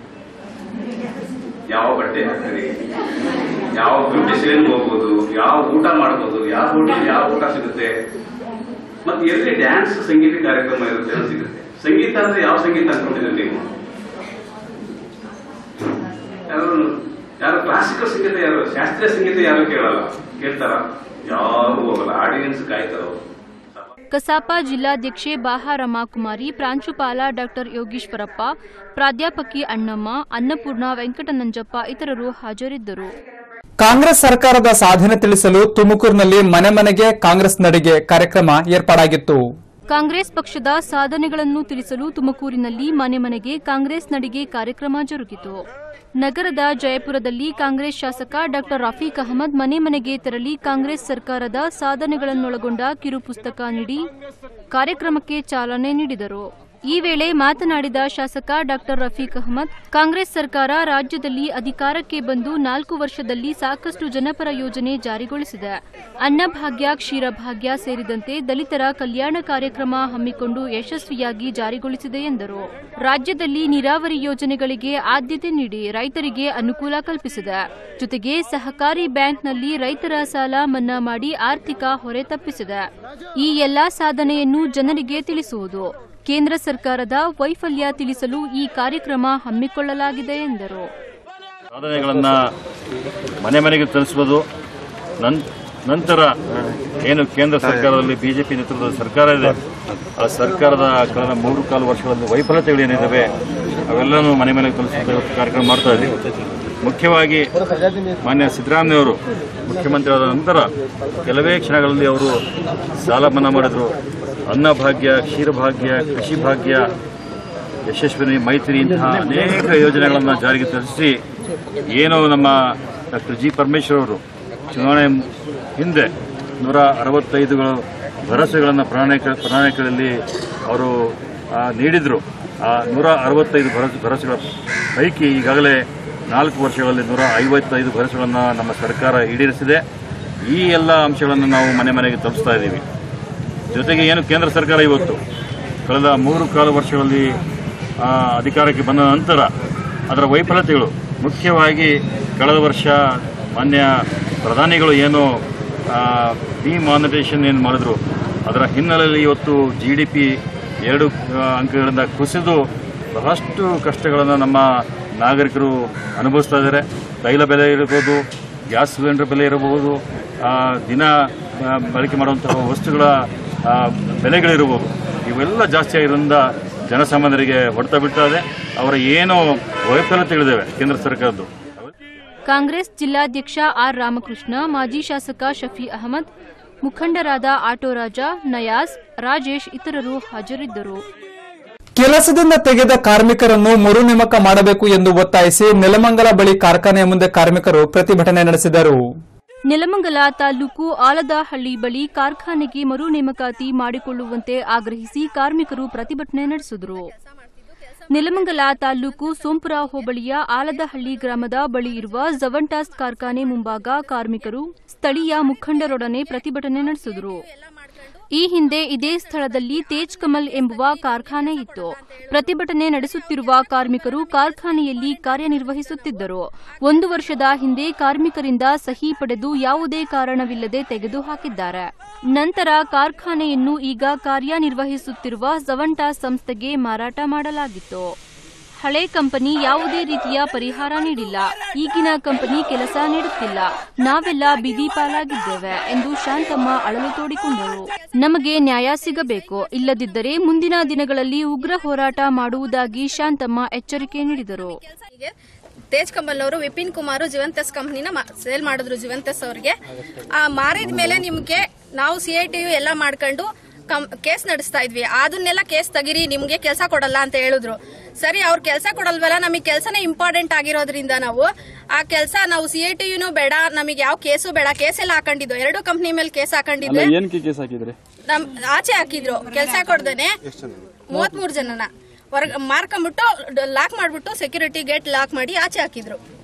Speaker 12: ಯಾವ ಬಟ್ಟೆ ಹಾಕ್ತೀರಿ ಯಾವ ಬ್ಯೂಟಿಷಿಯನ್ ಹೋಗ್ಬೋದು ಯಾವ ಊಟ ಮಾಡ್ಬೋದು ಯಾವ ಹೋಟೆಲ್ ಯಾವ ಊಟ ಸಿಗುತ್ತೆ ಮತ್ತೆ ಎಲ್ಲಿ ಡ್ಯಾನ್ಸ್ ಸಂಗೀತ ಕಾರ್ಯಕ್ರಮ ಇರುತ್ತೆ ಅಂತ ಸಿಗುತ್ತೆ ಸಂಗೀತ ಅಂದ್ರೆ ಯಾವ ಸಂಗೀತ ಅನ್ಕೊಂಡಿದ್ರೆ ನೀವು ಯಾರು ಯಾರು ಕ್ಲಾಸಿಕಲ್ ಸಂಗೀತ ಯಾರು ಶಾಸ್ತ್ರೀಯ ಸಂಗೀತ ಯಾರು ಕೇಳಲ್ಲ ಕೇಳ್ತಾರ ಯಾರು ಹೋಗಲ್ಲ ಆಡಿಯನ್ಸ್ ಕಾಯ್ತಾರ ಅವ್ರು.
Speaker 2: ಕಸಾಪ ಜಿಲ್ಲಾಧ್ಯಕ್ಷೆ ಬಾಹ ರಮಾಕುಮಾರಿ ಪ್ರಾಂಶುಪಾಲ ಡಾಕ್ಟರ್ ಯೋಗೀಶ್ವರಪ್ಪ ಪ್ರಾಧ್ಯಾಪಕಿ ಅಣ್ಣಮ್ಮ ಅನ್ನಪೂರ್ಣ ವೆಂಕಟನಂಜಪ್ಪ ಇತರರು ಹಾಜರಿದ್ದರು
Speaker 1: ಕಾಂಗ್ರೆಸ್ ಸರ್ಕಾರದ ಸಾಧನೆ ತಿಳಿಸಲು ತುಮಕೂರಿನಲ್ಲಿ ಮನೆ ಮನೆಗೆ ಕಾಂಗ್ರೆಸ್ ನಡಿಗೆ ಕಾರ್ಯಕ್ರಮ ಏರ್ಪಾಡಾಗಿತ್ತು
Speaker 2: ಕಾಂಗ್ರೆಸ್ ಪಕ್ಷದ ಸಾಧನೆಗಳನ್ನು ತಿಳಿಸಲು ತುಮಕೂರಿನಲ್ಲಿ ಮನೆ ಮನೆಗೆ ಕಾಂಗ್ರೆಸ್ ನಡಿಗೆ ಕಾರ್ಯಕ್ರಮ ಜರುಗಿತು ನಗರದ ಜಯಪುರದಲ್ಲಿ ಕಾಂಗ್ರೆಸ್ ಶಾಸಕ ಡಾಕ್ಟರ್ ರಫೀಕ್ ಅಹಮದ್ ಮನೆ ಮನೆಗೆ ತೆರಳಿ ಕಾಂಗ್ರೆಸ್ ಸರ್ಕಾರದ ಸಾಧನೆಗಳನ್ನೊಳಗೊಂಡ ಕಿರು ಪುಸ್ತಕ ನೀಡಿ ಕಾರ್ಯಕ್ರಮಕ್ಕೆ ಚಾಲನೆ ನೀಡಿದರು ಈ ವೇಳೆ ಮಾತನಾಡಿದ ಶಾಸಕ ಡಾಕ್ಟರ್ ರಫೀಕ್ ಅಹಮದ್ ಕಾಂಗ್ರೆಸ್ ಸರ್ಕಾರ ರಾಜ್ಯದಲ್ಲಿ ಅಧಿಕಾರಕ್ಕೆ ಬಂದು ನಾಲ್ಕು ವರ್ಷದಲ್ಲಿ ಸಾಕಷ್ಟು ಜನಪರ ಯೋಜನೆ ಜಾರಿಗೊಳಿಸಿದೆ ಅನ್ನಭಾಗ್ಯ ಕ್ಷೀರಭಾಗ್ಯ ಸೇರಿದಂತೆ ದಲಿತರ ಕಲ್ಯಾಣ ಕಾರ್ಯಕ್ರಮ ಹಮ್ಮಿಕೊಂಡು ಯಶಸ್ವಿಯಾಗಿ ಜಾರಿಗೊಳಿಸಿದೆ ಎಂದರು ರಾಜ್ಯದಲ್ಲಿ ನೀರಾವರಿ ಯೋಜನೆಗಳಿಗೆ ಆದ್ಯತೆ ನೀಡಿ ರೈತರಿಗೆ ಅನುಕೂಲ ಕಲ್ಪಿಸಿದೆ ಜೊತೆಗೆ ಸಹಕಾರಿ ಬ್ಯಾಂಕ್ನಲ್ಲಿ ರೈತರ ಸಾಲ ಮನ್ನಾ ಮಾಡಿ ಆರ್ಥಿಕ ಹೊರೆ ತಪ್ಪಿಸಿದೆ ಈ ಎಲ್ಲಾ ಸಾಧನೆಯನ್ನು ಜನರಿಗೆ ತಿಳಿಸುವುದು ಕೇಂದ್ರ ಸರ್ಕಾರದ ವೈಫಲ್ಯ ತಿಳಿಸಲು ಈ ಕಾರ್ಯಕ್ರಮ ಹಮ್ಮಿಕೊಳ್ಳಲಾಗಿದೆ ಎಂದರು
Speaker 13: ಸಾಧನೆಗಳನ್ನ ಮನೆ ಮನೆಗೆ ತಲುಪಿಸುವುದು ನನ್- ನಂತರ ಏನು ಕೇಂದ್ರ ಸರ್ಕಾರದಲ್ಲಿ ಬಿಜೆಪಿ ನೇತೃತ್ವದ ಸರ್ಕಾರ ಇದೆ ಆ ಸರ್ಕಾರದ ಕಳೆದ ಮೂರು ಕಾಲು ವರ್ಷಗಳಲ್ಲಿ ವೈಫಲ್ಯತೆಗಳು ಏನಿದ್ದಾವೆ ಅವೆಲ್ಲನೂ ಮನೆ ಮನೆಗೆ ತಲುಪಿಸುವಂತ ಇವತ್ತು ಕಾರ್ಯಕ್ರಮ ಮಾಡ್ತಾ ಇದ್ದೀವಿ ಮುಖ್ಯವಾಗಿ ಮಾನ್ಯ ಸಿದ್ದರಾಮಯ್ಯವರು ಮುಖ್ಯಮಂತ್ರಿ ಆದ ನಂತರ ಕೆಲವೇ ಕ್ಷಣಗಳಲ್ಲಿ ಅವರು ಸಾಲ ಮನ್ನಾ ಮಾಡಿದ್ರು ಅನ್ನಭಾಗ್ಯ ಕ್ಷೀರಭಾಗ್ಯ ಕೃಷಿ ಭಾಗ್ಯ ಯಶಸ್ವಿನಿ ಮೈತ್ರಿ ಇಂತಹ ಅನೇಕ ಯೋಜನೆಗಳನ್ನು ಜಾರಿಗೆ ತರಿಸಿ ಏನು ನಮ್ಮ ಡಾಕ್ಟರ್ ಜಿ ಪರಮೇಶ್ವರ್ ಅವರು ಚುನಾವಣೆ ಹಿಂದೆ ನೂರ ಅರವತ್ತೈದುಗಳು ಭರವಸೆಗಳನ್ನು ಪ್ರಣಾಳಿಕ ಪ್ರಣಾಳಿಕೆಗಳಲ್ಲಿ ಅವರು ಆ, ನೀಡಿದ್ರು ಆ ನೂರ ಅರವತ್ತೈದು ಭರವಸೆ ಭರವಸೆಗಳ ಪೈಕಿ ಈಗಾಗಲೇ ನಾಲ್ಕು ವರ್ಷಗಳಲ್ಲಿ ನೂರ ಐವತ್ತೈದು ಭರವಸೆಗಳನ್ನು ನಮ್ಮ ಸರ್ಕಾರ ಈಡೇರಿಸಿದೆ ಈ ಎಲ್ಲ ಅಂಶಗಳನ್ನು ನಾವು ಮನೆ ಮನೆಗೆ ತಲುಪಿಸ್ತಾ ಇದ್ದೀವಿ ಜೊತೆಗೆ ಏನು ಕೇಂದ್ರ ಸರ್ಕಾರ ಇವತ್ತು ಕಳೆದ ಮೂರು ಕಾಲು ವರ್ಷಗಳಲ್ಲಿ ಆ, ಅಧಿಕಾರಕ್ಕೆ ಬಂದ ನಂತರ ಅದರ ವೈಫಲ್ಯತೆಗಳು ಮುಖ್ಯವಾಗಿ ಕಳೆದ ವರ್ಷ ಮಾನ್ಯ ಪ್ರಧಾನಿಗಳು ಏನು ಡಿಮಾನಿಟೈಸೇಷನ್ ಏನು ಮಾಡಿದ್ರು ಅದರ ಹಿನ್ನೆಲೆಯಲ್ಲಿ ಇವತ್ತು ಜಿ ಡಿ ಪಿ ಎರಡು ಆ, ಅಂಕಗಳಿಂದ ಕುಸಿದು ಬಹಳಷ್ಟು ಕಷ್ಟಗಳನ್ನು ನಮ್ಮ ನಾಗರಿಕರು ಅನುಭವಿಸ್ತಾ ಇದ್ದಾರೆ ತೈಲ ಬೆಲೆ ಇರಬಹುದು ಗ್ಯಾಸ್ ಸಿಲಿಂಡರ್ ಬೆಲೆ ಇರಬಹುದು ಆ, ದಿನ ಆ, ಬಳಕೆ ಮಾಡುವಂತಹ ವಸ್ತುಗಳ ಆ, ಬೆಲೆಗಳಿರಬಹುದು ಇವೆಲ್ಲ ಜಾಸ್ತಿ ಆಗಿರೋದ್ರಿಂದ ಜನಸಾಮಾನ್ಯರಿಗೆ ಹೊಡೆತ ಬೀಳ್ತಾ ಇದೆ ಅವರ ಏನು ವೈಫಲ್ಯತೆಗಳಿದ್ದಾವೆ ಕೇಂದ್ರ ಸರ್ಕಾರದ್ದು
Speaker 2: ಕಾಂಗ್ರೆಸ್ ಜಿಲ್ಲಾಧ್ಯಕ್ಷ ಆರ್ ರಾಮಕೃಷ್ಣ ಮಾಜಿ ಶಾಸಕ ಶಫಿ ಅಹಮದ್ ಮುಖಂಡರಾದ ಆಟೋರಾಜ ನಯಾಸ್ ರಾಜೇಶ್ ಇತರರು ಹಾಜರಿದ್ದರು
Speaker 1: ಕೆಲಸದಿಂದ ತೆಗೆದ ಕಾರ್ಮಿಕರನ್ನು ಮರು ನೇಮಕ ಮಾಡಬೇಕು ಎಂದು ಒತ್ತಾಯಿಸಿ ನೆಲಮಂಗಲ ಬಳಿ ಕಾರ್ಖಾನೆಯ ಮುಂದೆ ಕಾರ್ಮಿಕರು ಪ್ರತಿಭಟನೆ ನಡೆಸಿದರು
Speaker 2: ನೆಲಮಂಗಲ ತಾಲೂಕು ಆಲದಹಳ್ಳಿ ಬಳಿ ಕಾರ್ಖಾನೆಗೆ ಮರು ನೇಮಕಾತಿ ಮಾಡಿಕೊಳ್ಳುವಂತೆ ಆಗ್ರಹಿಸಿ ಕಾರ್ಮಿಕರು ಪ್ರತಿಭಟನೆ ನಡೆಸಿದರು ನೆಲಮಂಗಲ ತಾಲೂಕು ಸೋಂಪುರ ಹೋಬಳಿಯ ಆಲದಹಳ್ಳಿ ಗ್ರಾಮದ ಬಳಿ ಇರುವ ಜವಂಟಾಸ್ ಕಾರ್ಖಾನೆ ಮುಂಭಾಗ ಕಾರ್ಮಿಕರು ಸ್ಥಳೀಯ ಮುಖಂಡರೊಡನೆ ಪ್ರತಿಭಟನೆ ನಡೆಸಿದರು ಈ ಹಿಂದೆ ಇದೇ ಸ್ಥಳದಲ್ಲಿ ತೇಜ್ ಕಮಲ್ ಎಂಬುವ ಕಾರ್ಖಾನೆ ಇತ್ತು ಪ್ರತಿಭಟನೆ ನಡೆಸುತ್ತಿರುವ ಕಾರ್ಮಿಕರು ಕಾರ್ಖಾನೆಯಲ್ಲಿ ಕಾರ್ಯನಿರ್ವಹಿಸುತ್ತಿದ್ದರು ಒಂದು ವರ್ಷದ ಹಿಂದೆ ಕಾರ್ಮಿಕರಿಂದ ಸಹಿ ಪಡೆದು ಯಾವುದೇ ಕಾರಣವಿಲ್ಲದೆ ತೆಗೆದುಹಾಕಿದ್ದಾರೆ ನಂತರ ಕಾರ್ಖಾನೆಯನ್ನು ಈಗ ಕಾರ್ಯನಿರ್ವಹಿಸುತ್ತಿರುವ ಜವಂಟಾ ಸಂಸ್ಥೆಗೆ ಮಾರಾಟ ಮಾಡಲಾಗಿತ್ತು ಹಳೆ ಕಂಪನಿ ಯಾವುದೇ ರೀತಿಯ ಪರಿಹಾರ ನೀಡಿಲ್ಲ ಈಗಿನ ಕಂಪನಿ ಕೆಲಸ ನೀಡುತ್ತಿಲ್ಲ ನಾವೆಲ್ಲ ಬೀದಿ ಪಾಲಾಗಿದ್ದೇವೆ ಎಂದು ಶಾಂತಮ್ಮ ಅಳಲು ತೋಡಿಕೊಂಡರು ನಮಗೆ ನ್ಯಾಯ ಸಿಗಬೇಕು ಇಲ್ಲದಿದ್ದರೆ ಮುಂದಿನ ದಿನಗಳಲ್ಲಿ ಉಗ್ರ ಹೋರಾಟ ಮಾಡುವುದಾಗಿ ಶಾಂತಮ್ಮ ಎಚ್ಚರಿಕೆ ನೀಡಿದರು
Speaker 14: ತೇಜ್ ಕಮಲ್ ಅವರು ವಿಪಿನ್ ಕುಮಾರ್ ಜೀವಂತಸ್ ಕಂಪ್ನಿನ ಸೇಲ್ ಮಾಡಿದ್ರು ಜೀವಂತಸ್ ಅವ್ರಿಗೆ ಆ ಮಾರಿದ ಮೇಲೆ ನಿಮ್ಗೆ ನಾವು ಸಿ ಐ ಟಿ ಎಲ್ಲ ಮಾಡ್ಕೊಂಡು ಕೇಸ್ ನಡೆಸ್ತಾ ಇದ್ವಿ ಅದನ್ನೆಲ್ಲ ಕೇಸ್ ತೆಗಿರಿ ನಿಮ್ಗೆ ಕೆಲಸ ಕೊಡಲ್ಲ ಅಂತ ಹೇಳಿದ್ರು ಸರಿ ಅವ್ರ ಕೆಲಸ ಕೊಡಲ್ವಲ್ಲ ನಮಗೆ ಕೆಲಸನೇ ಇಂಪಾರ್ಟೆಂಟ್ ಆಗಿರೋದ್ರಿಂದ ನಾವು ಆ ಕೆಲಸ ನಾವು ಸಿ ಐ ಟಿಯುನು ಬೇಡ ನಮಗೆ ಯಾವ ಕೇಸು ಬೇಡ ಕೇಸ್ ಎಲ್ಲ ಹಾಕೊಂಡಿದ್ದು ಎರಡು ಕಂಪ್ನಿ ಮೇಲೆ ಕೇಸ್ ಹಾಕೊಂಡಿದ್ದೆ
Speaker 7: ಏನಕ್ಕೆ ಕೇಸ್ ಹಾಕಿದ್ರಿ
Speaker 14: ನಮ್ ಆಚೆ ಹಾಕಿದ್ರು ಕೆಲಸ ಕೊಡ್ದೇನೆ ಮೂವತ್ಮೂರು ಜನನ ಹೊರಗ್ ಮಾರ್ಕೊಂಡ್ಬಿಟ್ಟು ಲಾಕ್ ಮಾಡ್ಬಿಟ್ಟು ಸೆಕ್ಯೂರಿಟಿ ಗೇಟ್ ಲಾಕ್ ಮಾಡಿ ಆಚೆ ಹಾಕಿದ್ರು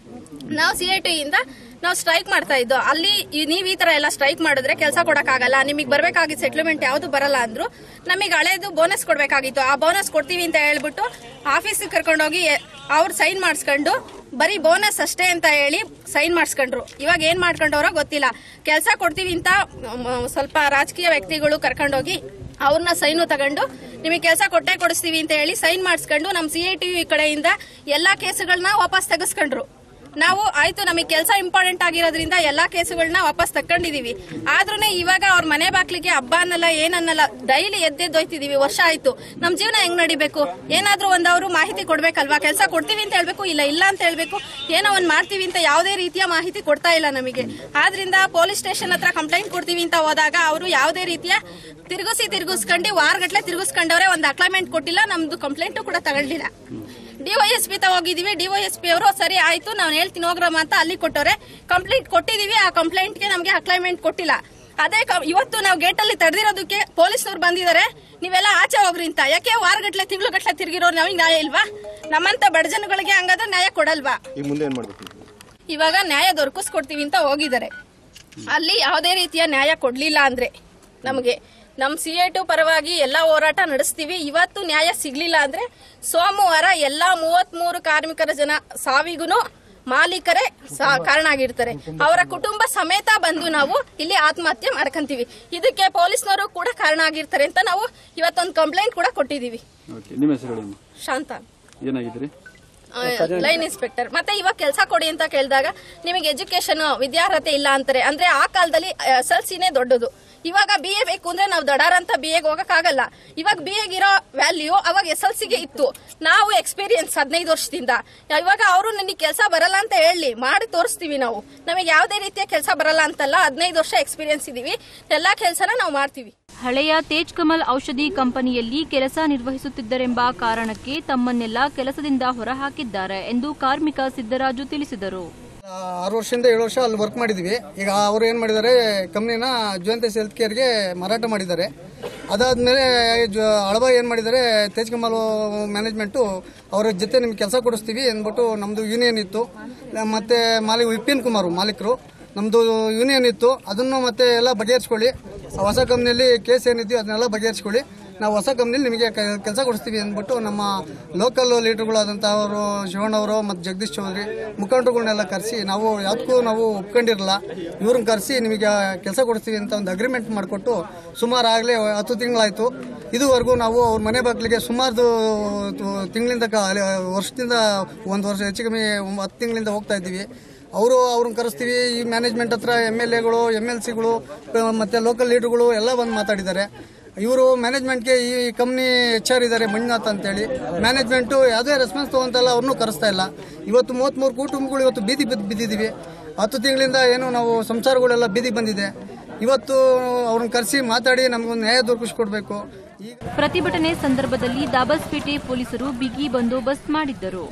Speaker 14: ನಾವು ಸಿ ಐ ಟಿಯಿಂದ ನಾವು ಸ್ಟ್ರೈಕ್ ಮಾಡ್ತಾ ಇದ್ದೋ ಅಲ್ಲಿ ಈ- ನೀವ್ ಈ ತರ ಎಲ್ಲ ಸ್ಟ್ರೈಕ್ ಮಾಡಿದ್ರೆ ಕೆಲಸ ಕೊಡಕ್ಕಾಗಲ್ಲ ನಿಮಗೆ ಬರ್ಬೇಕಾಗಿದ್ದ ಸೆಟ್ಲ್ಮೆಂಟ್ ಯಾವ್ದು ಬರಲ್ಲ ಅಂದ್ರು ನಮಗೆ ಹಳೇದು ಬೋನಸ್ ಕೊಡ್ಬೇಕಾಗಿತ್ತು ಆ ಬೋನಸ್ ಕೊಡ್ತೀವಿ ಅಂತ ಹೇಳ್ಬಿಟ್ಟು ಆಫೀಸಿಗೆ ಕರ್ಕೊಂಡೋಗಿ ಅವ್ರು ಸೈನ್ ಮಾಡಿಸ್ಕೊಂಡು ಬರೀ ಬೋನಸ್ ಅಷ್ಟೇ ಅಂತ ಹೇಳಿ ಸೈನ್ ಮಾಡಿಸ್ಕೊಂಡ್ರು ಇವಾಗ ಏನ್ ಮಾಡ್ಕೊಂಡವ್ರೋ ಗೊತ್ತಿಲ್ಲ ಕೆಲಸ ಕೊಡ್ತೀವಿ ಅಂತ ಮ್, ಸ್ವಲ್ಪ ರಾಜಕೀಯ ವ್ಯಕ್ತಿಗಳು ಕರ್ಕೊಂಡೋಗಿ ಅವ್ರನ್ನ ಸೈನು ತಗೊಂಡು ನಿಮಗೆ ಕೆಲಸ ಕೊಟ್ಟೆ ಕೊಡಿಸ್ತೀವಿ ಅಂತ ಹೇಳಿ ಸೈನ್ ಮಾಡಿಸ್ಕೊಂಡು ನಮ್ಮ ಸಿ ಐ ಟಿ ಕಡೆಯಿಂದ ಎಲ್ಲಾ ಕೇಸುಗಳನ್ನ ವಾಪಸ್ ತೆಗೆಸ್ಕೊಂಡ್ರು ನಾವು ಆಯ್ತು ನಮಗೆ ಕೆಲಸ ಇಂಪಾರ್ಟೆಂಟ್ ಆಗಿರೋದ್ರಿಂದ ಎಲ್ಲಾ ಕೇಸುಗಳನ್ನ ವಾಪಸ್ ತಕೊಂಡಿದೀವಿ ಆದ್ರೂ ಇವಾಗ ಅವ್ರ ಮನೆ ಬಾಗ್ಲಿಗೆ ಹಬ್ಬ ಅನ್ನಲ್ಲ ಏನನ್ನಲ್ಲ ಡೈಲಿ ಎದ್ದೆದ್ದೋಯ್ತಿದೀವಿ ವರ್ಷ ಆಯ್ತು ನಮ್ ಜೀವನ ಹೆಂಗ್ ನಡಿಬೇಕು ಏನಾದ್ರೂ ಒಂದ್ ಅವರು ಮಾಹಿತಿ ಕೊಡ್ಬೇಕಲ್ವಾ ಕೆಲಸ ಕೊಡ್ತೀವಿ ಅಂತ ಹೇಳ್ಬೇಕು ಇಲ್ಲ ಇಲ್ಲ ಅಂತ ಹೇಳ್ಬೇಕು ಏನೋ ಒಂದ್ ಮಾಡ್ತೀವಿ ಅಂತ ಯಾವುದೇ ರೀತಿಯ ಮಾಹಿತಿ ಕೊಡ್ತಾ ಇಲ್ಲ ನಮಗೆ ಆದ್ರಿಂದ ಪೊಲೀಸ್ ಸ್ಟೇಷನ್ ಹತ್ರ ಕಂಪ್ಲೇಂಟ್ ಕೊಡ್ತೀವಿ ಅಂತ ಹೋದಾಗ ಅವರು ಯಾವುದೇ ರೀತಿಯ ತಿರುಗಿಸಿ ತಿರುಗಿಸ್ಕೊಂಡು ವಾರಗಟ್ಲೆ ತಿರುಗಿಸ್ಕೊಂಡವ್ರೆ ಒಂದು ಅಕ್ಲೈಮೆಂಟ್ ಕೊಟ್ಟಿಲ್ಲ ನಮ್ದು ಕಂಪ್ಲೇಂಟು ಕೂಡ ತಗೊಂಡಿಲ್ಲ ಡಿವೈಎಸ್ಪಿ ತ ಹೋಗಿದೀವಿ ಡಿವೈಎಸ್ಪಿ ಅವರು ಸರಿ ಆಯ್ತು ನಾನು ಹೇಳ್ತೀನಿ ಹೋಗ್ರಮ್ಮ ಅಂತ ಅಲ್ಲಿ ಕೊಟ್ಟವ್ರೆ ಕಂಪ್ಲೇಂಟ್ ಕೊಟ್ಟಿದೀವಿ ಆ ಕಂಪ್ಲೇಂಟ್ಗೆ ನಮಗೆ ಅಕ್ಲೈಮೆಂಟ್ ಕೊಟ್ಟಿಲ್ಲ ಅದೇ ಕ- ಇವತ್ತು ನಾವು ಗೇಟ್ ಅಲ್ಲಿ ತಡೆದಿರೋದಕ್ಕೆ ಪೊಲೀಸ್ನವ್ರು ಬಂದಿದ್ದಾರೆ ನೀವೆಲ್ಲ ಆಚೆ ಹೋಗ್ರಿ ಅಂತ ಯಾಕೆ ವಾರಗಟ್ಲೆ ತಿಂಗ್ಳುಗಟ್ಲೆ ತಿರುಗಿರೋ ನಮಗೆ ನ್ಯಾಯ ಇಲ್ವಾ ನಮ್ಮಂತ ಬಡ ಜನಗಳಿಗೆ ಹಂಗಾದ್ರೆ ನ್ಯಾಯ ಕೊಡಲ್ವಾ
Speaker 15: ಈಗ ಮುಂದೆ ಏನ್ ಮಾಡ್ಬೇಕು
Speaker 14: ಇವಾಗ ನ್ಯಾಯ ದೊರಕಿಸ್ಕೊಡ್ತೀವಿ ಅಂತ ಹೋಗಿದ್ದಾರೆ ಅಲ್ಲಿ ಯಾವುದೇ ರೀತಿಯ ನ್ಯಾಯ ಕೊಡ್ಲಿಲ್ಲ ಅಂದ್ರೆ ನಮಗೆ ನಮ್ ಸಿ ಐ ಟು ಪರವಾಗಿ ಎಲ್ಲಾ ಹೋರಾಟ ನಡೆಸ್ತೀವಿ ಇವತ್ತು ನ್ಯಾಯ ಸಿಗ್ಲಿಲ್ಲ ಅಂದ್ರೆ ಸೋಮವಾರ ಎಲ್ಲಾ ಮೂವತ್ಮೂರು ಕಾರ್ಮಿಕರ ಜನ ಸಾವಿಗೂ ಮಾಲೀಕರೇ ಸಾ- ಕಾರಣ ಆಗಿರ್ತಾರೆ ಅವರ ಕುಟುಂಬ ಸಮೇತ ಬಂದು ನಾವು ಇಲ್ಲಿ ಆತ್ಮಹತ್ಯೆ ಮಾಡ್ಕೊಂತೀವಿ ಇದಕ್ಕೆ ಪೊಲೀಸ್ನವರು ಕೂಡ ಕಾರಣ ಆಗಿರ್ತಾರೆ ಅಂತ ನಾವು ಇವತ್ತೊಂದು ಕಂಪ್ಲೇಂಟ್ ಕೂಡ ಕೊಟ್ಟಿದೀವಿ
Speaker 7: ಓಕೆ ನಿಮ್ಮ ಹೆಸರು ಹೇಳಿ ಅಮ್ಮ.
Speaker 14: ಶಾಂತ
Speaker 7: ಏನಾಗಿದ್ರಿ
Speaker 14: ಲೈನ್ ಇನ್ಸ್ಪೆಕ್ಟರ್ ಮತ್ತೆ ಇವಾಗ ಕೆಲಸ ಕೊಡಿ ಅಂತ ಕೇಳಿದಾಗ ನಿಮಗೆ ಎಜುಕೇಶನ್ ವಿದ್ಯಾರ್ಹತೆ ಇಲ್ಲ ಅಂತಾರೆ ಅಂದ್ರೆ ಆ ಕಾಲದಲ್ಲಿ ಎಸ್ ಎಲ್ ಸಿನೇ ದೊಡ್ಡದು ಇವಾಗ ಬಿ ಎ ಬೇಕು ಅಂದ್ರೆ ನಾವು ದಡಾರ ಅಂತ ಬಿ ಎಗೆ ಹೋಗಕ್ಕಾಗಲ್ಲ ಇವಾಗ ಬಿ ಎಗಿರೋ ವ್ಯಾಲ್ಯೂ ಅವಾಗ ಎಸ್ ಎಲ್ ಸಿಗೆ ಇತ್ತು ನಾವು ಎಕ್ಸ್ಪೀರಿಯನ್ಸ್ ಹದಿನೈದು ವರ್ಷದಿಂದ ಇವಾಗ ಅವರು ನನಗೆ ಕೆಲಸ ಬರಲ್ಲ ಅಂತ ಹೇಳಿ ಮಾಡಿ ತೋರಿಸ್ತೀವಿ ನಾವು ನಮಗೆ ಯಾವುದೇ ರೀತಿಯ ಕೆಲಸ ಬರಲ್ಲ ಅಂತಲ್ಲ ಹದಿನೈದು ವರ್ಷ ಎಕ್ಸ್ಪೀರಿಯನ್ಸ್ ಇದೀವಿ ಎಲ್ಲಾ ಕೆಲಸನ ನಾವು ಮಾಡ್ತೀವಿ
Speaker 2: ಹಳೆಯ ತೇಜ್ ಕಮಲ್ ಔಷಧಿ ಕಂಪನಿಯಲ್ಲಿ ಕೆಲಸ ನಿರ್ವಹಿಸುತ್ತಿದ್ದರೆಂಬ ಕಾರಣಕ್ಕೆ ತಮ್ಮನ್ನೆಲ್ಲ ಕೆಲಸದಿಂದ ಹೊರಹಾಕಿದ್ದಾರೆ ಎಂದು ಕಾರ್ಮಿಕ ಸಿದ್ದರಾಜು ತಿಳಿಸಿದರು
Speaker 16: ಆರು ವರ್ಷದಿಂದ ಏಳು ವರ್ಷ ಅಲ್ಲಿ ವರ್ಕ್ ಮಾಡಿದ್ವಿ ಈಗ ಅವರು ಏನು ಮಾಡಿದ್ದಾರೆ ಕಂಪ್ನಿನ ಜುವೆಂತಸ್ ಹೆಲ್ತ್ ಕೇರ್ಗೆ ಮಾರಾಟ ಮಾಡಿದ್ದಾರೆ ಅದಾದ್ಮೇಲೆ ಜ- ಅಳವ ಏನು ಮಾಡಿದ್ದಾರೆ ತೇಜ್ ಕಮಲ್ ಮ್ಯಾನೇಜ್ಮೆಂಟು ಅವ್ರ ಜೊತೆ ನಿಮ್ಗೆ ಕೆಲಸ ಕೊಡಿಸ್ತೀವಿ ಅಂದ್ಬಿಟ್ಟು ನಮ್ಮದು ಯೂನಿಯನ್ ಇತ್ತು ಮತ್ತೆ ಮಾಲೀಕ್ ವಿಪಿನ್ ಕುಮಾರ್ ಮಾಲೀಕರು ನಮ್ಮದು ಯೂನಿಯನ್ ಇತ್ತು ಅದನ್ನು ಮತ್ತೆ ಎಲ್ಲ ಬಗೆಹರಿಸ್ಕೊಳ್ಳಿ ಆ ಹೊಸ ಕಂಪ್ನಿಯಲ್ಲಿ ಕೇಸ್ ಏನಿದೆಯೋ ಅದನ್ನೆಲ್ಲ ಬಗೆಹರಿಸ್ಕೊಳ್ಳಿ ನಾವು ಹೊಸ ಕಂಪ್ನಿಲಿ ನಿಮಗೆ ಕೆಲಸ ಕೊಡಿಸ್ತೀವಿ ಅಂದ್ಬಿಟ್ಟು ನಮ್ಮ ಲೋಕಲ್ ಲೀಡರ್ಗಳಾದಂಥ ಅವರು ಶಿವಣ್ಣವರು ಮತ್ತು ಜಗದೀಶ್ ಚೌಧರಿ ಮುಖಂಡರುಗಳನ್ನೆಲ್ಲ ಕರೆಸಿ ನಾವು ಯಾವುದಕ್ಕೂ ನಾವು ಒಪ್ಕೊಂಡಿರಲ್ಲ ಇವ್ರನ್ನ ಕರೆಸಿ ನಿಮಗೆ ಕೆಲಸ ಕೊಡಿಸ್ತೀವಿ ಅಂತ ಒಂದು ಅಗ್ರಿಮೆಂಟ್ ಮಾಡಿಕೊಟ್ಟು ಸುಮಾರು ಆಗಲೇ ಹತ್ತು ತಿಂಗಳಾಯಿತು ಇದುವರೆಗೂ ನಾವು ಅವ್ರ ಮನೆ ಬಾಗಿಲಿಗೆ ಸುಮಾರು ತಿಂಗಳಿಂದ ವರ್ಷದಿಂದ ಒಂದು ವರ್ಷ ಹೆಚ್ಚು ಕಮ್ಮಿ ಒಂಬ- ಹತ್ತು ತಿಂಗಳಿಂದ ಹೋಗ್ತಾ ಇದ್ದೀವಿ ಅವರು ಅವ್ರನ್ನ ಕರೆಸ್ತೀವಿ ಈ ಮ್ಯಾನೇಜ್ಮೆಂಟ್ ಹತ್ರ ಎಮ್ ಎಲ್ ಎಗಳು ಎಮ್ ಎಲ್ ಸಿಗಳು ಮತ್ತು ಲೋಕಲ್ ಲೀಡರ್ಗಳು ಎಲ್ಲ ಬಂದು ಮಾತಾಡಿದ್ದಾರೆ ಇವರು ಮ್ಯಾನೇಜ್ಮೆಂಟ್ಗೆ ಈ ಕಂಪ್ನಿ ಎಚ್ ಆರ್ ಇದ್ದಾರೆ ಮಂಜುನಾಥ್ ಅಂತೇಳಿ ಮ್ಯಾನೇಜ್ಮೆಂಟು ಯಾವುದೇ ರೆಸ್ಪಾನ್ಸ್ ತೊಗೊಂತಲ್ಲ ಅವ್ರನ್ನೂ ಕರೆಸ್ತಾ ಇಲ್ಲ ಇವತ್ತು ಮೂವತ್ತ್ಮೂರು ಕುಟುಂಬಗಳು ಇವತ್ತು ಬೀದಿ ಬಿದ್ದು ಬಿದ್ದಿದ್ದೀವಿ ಹತ್ತು ತಿಂಗಳಿಂದ ಏನು ನಾವು ಸಂಸಾರಗಳೆಲ್ಲ ಬೀದಿ ಬಂದಿದೆ ಇವತ್ತು ಅವ್ರನ್ನ ಕರೆಸಿ ಮಾತಾಡಿ ನಮಗೊಂದು ನ್ಯಾಯ ದೊರಕಿಸ್ಕೊಡ್ಬೇಕು
Speaker 2: ಪ್ರತಿಭಟನೆ ಸಂದರ್ಭದಲ್ಲಿ ದಾಬಸ್ಪೇಟೆ ಪೊಲೀಸರು ಬಿಗಿ ಬಂದೋಬಸ್ತ್ ಮಾಡಿದ್ದರು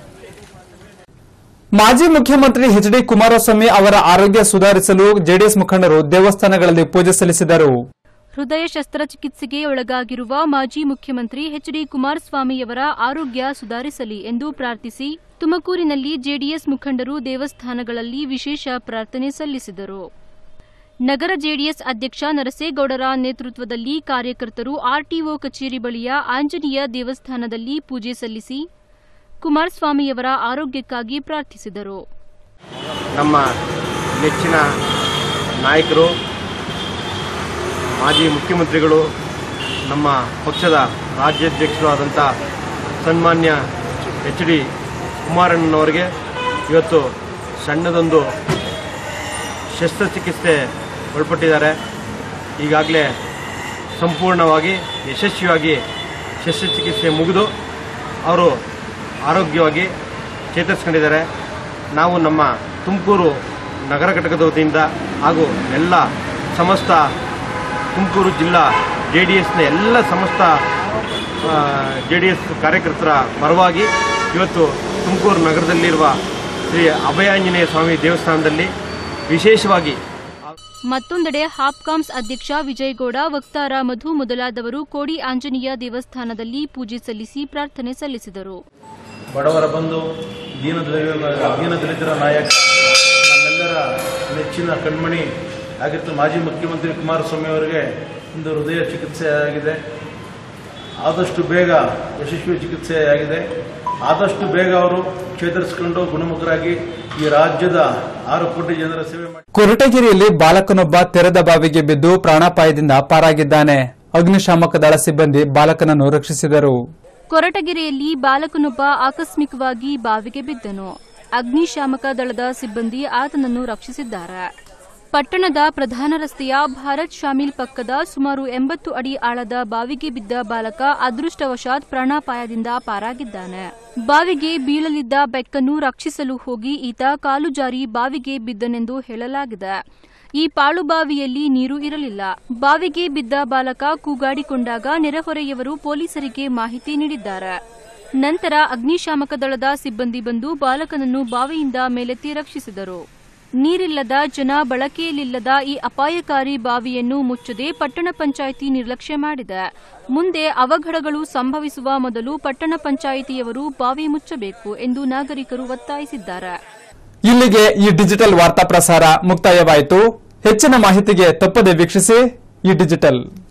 Speaker 1: ಮಾಜಿ ಮುಖ್ಯಮಂತ್ರಿ ಎಚ್ ಡಿ ಕುಮಾರಸ್ವಾಮಿ ಅವರ ಆರೋಗ್ಯ ಸುಧಾರಿಸಲು ಜೆಡಿಎಸ್ ಮುಖಂಡರು ದೇವಸ್ಥಾನಗಳಲ್ಲಿ ಪೂಜೆ ಸಲ್ಲಿಸಿದರು
Speaker 2: ಹೃದಯ ಶಸ್ತ್ರಚಿಕಿತ್ಸೆಗೆ ಒಳಗಾಗಿರುವ ಮಾಜಿ ಮುಖ್ಯಮಂತ್ರಿ ಎಚ್ ಡಿ ಕುಮಾರಸ್ವಾಮಿಯವರ ಆರೋಗ್ಯ ಸುಧಾರಿಸಲಿ ಎಂದು ಪ್ರಾರ್ಥಿಸಿ ತುಮಕೂರಿನಲ್ಲಿ ಜೆಡಿಎಸ್ ಮುಖಂಡರು ದೇವಸ್ಥಾನಗಳಲ್ಲಿ ವಿಶೇಷ ಪ್ರಾರ್ಥನೆ ಸಲ್ಲಿಸಿದರು ನಗರ ಜೆಡಿಎಸ್ ಅಧ್ಯಕ್ಷ ನರಸೇಗೌಡರ ನೇತೃತ್ವದಲ್ಲಿ ಕಾರ್ಯಕರ್ತರು ಆರ್ಟಿಒ ಕಚೇರಿ ಬಳಿಯ ಆಂಜನೇಯ ದೇವಸ್ಥಾನದಲ್ಲಿ ಪೂಜೆ ಸಲ್ಲಿಸಿ ಕುಮಾರಸ್ವಾಮಿಯವರ ಆರೋಗ್ಯಕ್ಕಾಗಿ ಪ್ರಾರ್ಥಿಸಿದರು
Speaker 17: ನಮ್ಮ ನೆಚ್ಚಿನ ನಾಯಕರು ಮಾಜಿ ಮುಖ್ಯಮಂತ್ರಿಗಳು ನಮ್ಮ ಪಕ್ಷದ ರಾಜ್ಯಾಧ್ಯಕ್ಷರು ಆದಂಥ ಸನ್ಮಾನ್ಯ ಎಚ್ ಡಿ ಕುಮಾರಣ್ಣನವರಿಗೆ ಇವತ್ತು ಸಣ್ಣದೊಂದು ಶಸ್ತ್ರಚಿಕಿತ್ಸೆ ಒಳಪಟ್ಟಿದ್ದಾರೆ ಈಗಾಗಲೇ ಸಂಪೂರ್ಣವಾಗಿ ಯಶಸ್ವಿಯಾಗಿ ಶಸ್ತ್ರಚಿಕಿತ್ಸೆ ಮುಗಿದು ಅವರು ಆರೋಗ್ಯವಾಗಿ ಚೇತರಿಸ್ಕೊಂಡಿದ್ದಾರೆ ನಾವು ನಮ್ಮ ತುಮಕೂರು ನಗರ ಘಟಕದ ವತಿಯಿಂದ ಹಾಗೂ ಎಲ್ಲ ಸಮಸ್ತ ತುಮಕೂರು ಜಿಲ್ಲಾ ಜೆ ಡಿ ಎಸ್ನ ಎಲ್ಲ ಸಮಸ್ತ ಜೆ ಡಿ ಎಸ್ ಕಾರ್ಯಕರ್ತರ ಪರವಾಗಿ ಇವತ್ತು ತುಮಕೂರು ನಗರದಲ್ಲಿರುವ ಶ್ರೀ ಅಭಯಾಂಜನೇಯ ಸ್ವಾಮಿ ದೇವಸ್ಥಾನದಲ್ಲಿ ವಿಶೇಷವಾಗಿ
Speaker 2: ಮತ್ತೊಂದೆಡೆ ಹಾಪ್ಕಾಮ್ಸ್ ಅಧ್ಯಕ್ಷ ವಿಜಯಗೌಡ ವಕ್ತಾರ ಮಧು ಮೊದಲಾದವರು ಕೋಡಿ ಆಂಜನೇಯ ದೇವಸ್ಥಾನದಲ್ಲಿ ಪೂಜೆ ಸಲ್ಲಿಸಿ ಪ್ರಾರ್ಥನೆ ಸಲ್ಲಿಸಿದರು
Speaker 18: ಬಡವರ ಬಂಧು ದೀನ ದಲಿತರ ದೀನ ದಲಿತರ ನಾಯಕ
Speaker 15: ನೆಚ್ಚಿನ ಕಣ್ಮಣಿ ಆಗಿರ್ತ ಮಾಜಿ ಮುಖ್ಯಮಂತ್ರಿ ಕುಮಾರಸ್ವಾಮಿ ಅವರಿಗೆ ಇಂದು ಹೃದಯ ಚಿಕಿತ್ಸೆ ಆಗಿದೆ ಆದಷ್ಟು ಬೇಗ ಯಶಸ್ವಿ ಚಿಕಿತ್ಸೆ ಆಗಿದೆ ಆದಷ್ಟು ಬೇಗ ಅವರು ಚೇತರಿಸಿಕೊಂಡು ಗುಣಮುಖರಾಗಿ ಈ ರಾಜ್ಯದ ಆರು ಕೋಟಿ ಜನರ ಸೇವೆ ಮಾಡಿ
Speaker 1: ಕೊರಟಗೆರೆಯಲ್ಲಿ ಬಾಲಕನೊಬ್ಬ ತೆರೆದ ಬಾವಿಗೆ ಬಿದ್ದು ಪ್ರಾಣಾಪಾಯದಿಂದ ಪಾರಾಗಿದ್ದಾನೆ ಅಗ್ನಿಶಾಮಕ ದಳ ಸಿಬ್ಬಂದಿ ಬಾಲಕನನ್ನು ರಕ್ಷಿಸಿದರು
Speaker 2: ಕೊರಟಗೆರೆಯಲ್ಲಿ ಬಾಲಕನೊಬ್ಬ ಆಕಸ್ಮಿಕವಾಗಿ ಬಾವಿಗೆ ಬಿದ್ದನು ಅಗ್ನಿಶಾಮಕ ದಳದ ಸಿಬ್ಬಂದಿ ಆತನನ್ನು ರಕ್ಷಿಸಿದ್ದಾರೆ ಪಟ್ಟಣದ ಪ್ರಧಾನ ರಸ್ತೆಯ ಭಾರತ್ ಶಾಮಿಲ್ ಪಕ್ಕದ ಸುಮಾರು ಎಂಬತ್ತು ಅಡಿ ಆಳದ ಬಾವಿಗೆ ಬಿದ್ದ ಬಾಲಕ ಅದೃಷ್ಟವಶಾತ್ ಪ್ರಾಣಾಪಾಯದಿಂದ ಪಾರಾಗಿದ್ದಾನೆ ಬಾವಿಗೆ ಬೀಳಲಿದ್ದ ಬೆಕ್ಕನ್ನು ರಕ್ಷಿಸಲು ಹೋಗಿ ಈತ ಕಾಲು ಜಾರಿ ಬಾವಿಗೆ ಬಿದ್ದನೆಂದು ಹೇಳಲಾಗಿದೆ ಈ ಪಾಳುಬಾವಿಯಲ್ಲಿ ನೀರು ಇರಲಿಲ್ಲ ಬಾವಿಗೆ ಬಿದ್ದ ಬಾಲಕ ಕೂಗಾಡಿಕೊಂಡಾಗ ನೆರೆಹೊರೆಯವರು ಪೊಲೀಸರಿಗೆ ಮಾಹಿತಿ ನೀಡಿದ್ದಾರೆ ನಂತರ ಅಗ್ನಿಶಾಮಕ ದಳದ ಸಿಬ್ಬಂದಿ ಬಂದು ಬಾಲಕನನ್ನು ಬಾವಿಯಿಂದ ಮೇಲೆತ್ತಿ ರಕ್ಷಿಸಿದರು ನೀರಿಲ್ಲದ ಜನ ಬಳಕೆಯಲ್ಲಿಲ್ಲದ ಈ ಅಪಾಯಕಾರಿ ಬಾವಿಯನ್ನು ಮುಚ್ಚದೆ ಪಟ್ಟಣ ಪಂಚಾಯಿತಿ ನಿರ್ಲಕ್ಷ್ಯ ಮಾಡಿದೆ ಮುಂದೆ ಅವಘಡಗಳು ಸಂಭವಿಸುವ ಮೊದಲು ಪಟ್ಟಣ ಪಂಚಾಯಿತಿಯವರು ಬಾವಿ ಮುಚ್ಚಬೇಕು ಎಂದು ನಾಗರಿಕರು ಒತ್ತಾಯಿಸಿದ್ದಾರೆ
Speaker 1: ಇಲ್ಲಿಗೆ ಈ ಡಿಜಿಟಲ್ ವಾರ್ತಾ ಪ್ರಸಾರ ಮುಕ್ತಾಯವಾಯಿತು ಹೆಚ್ಚಿನ ಮಾಹಿತಿಗೆ ತಪ್ಪದೆ ವೀಕ್ಷಿಸಿ ಈ ಡಿಜಿಟಲ್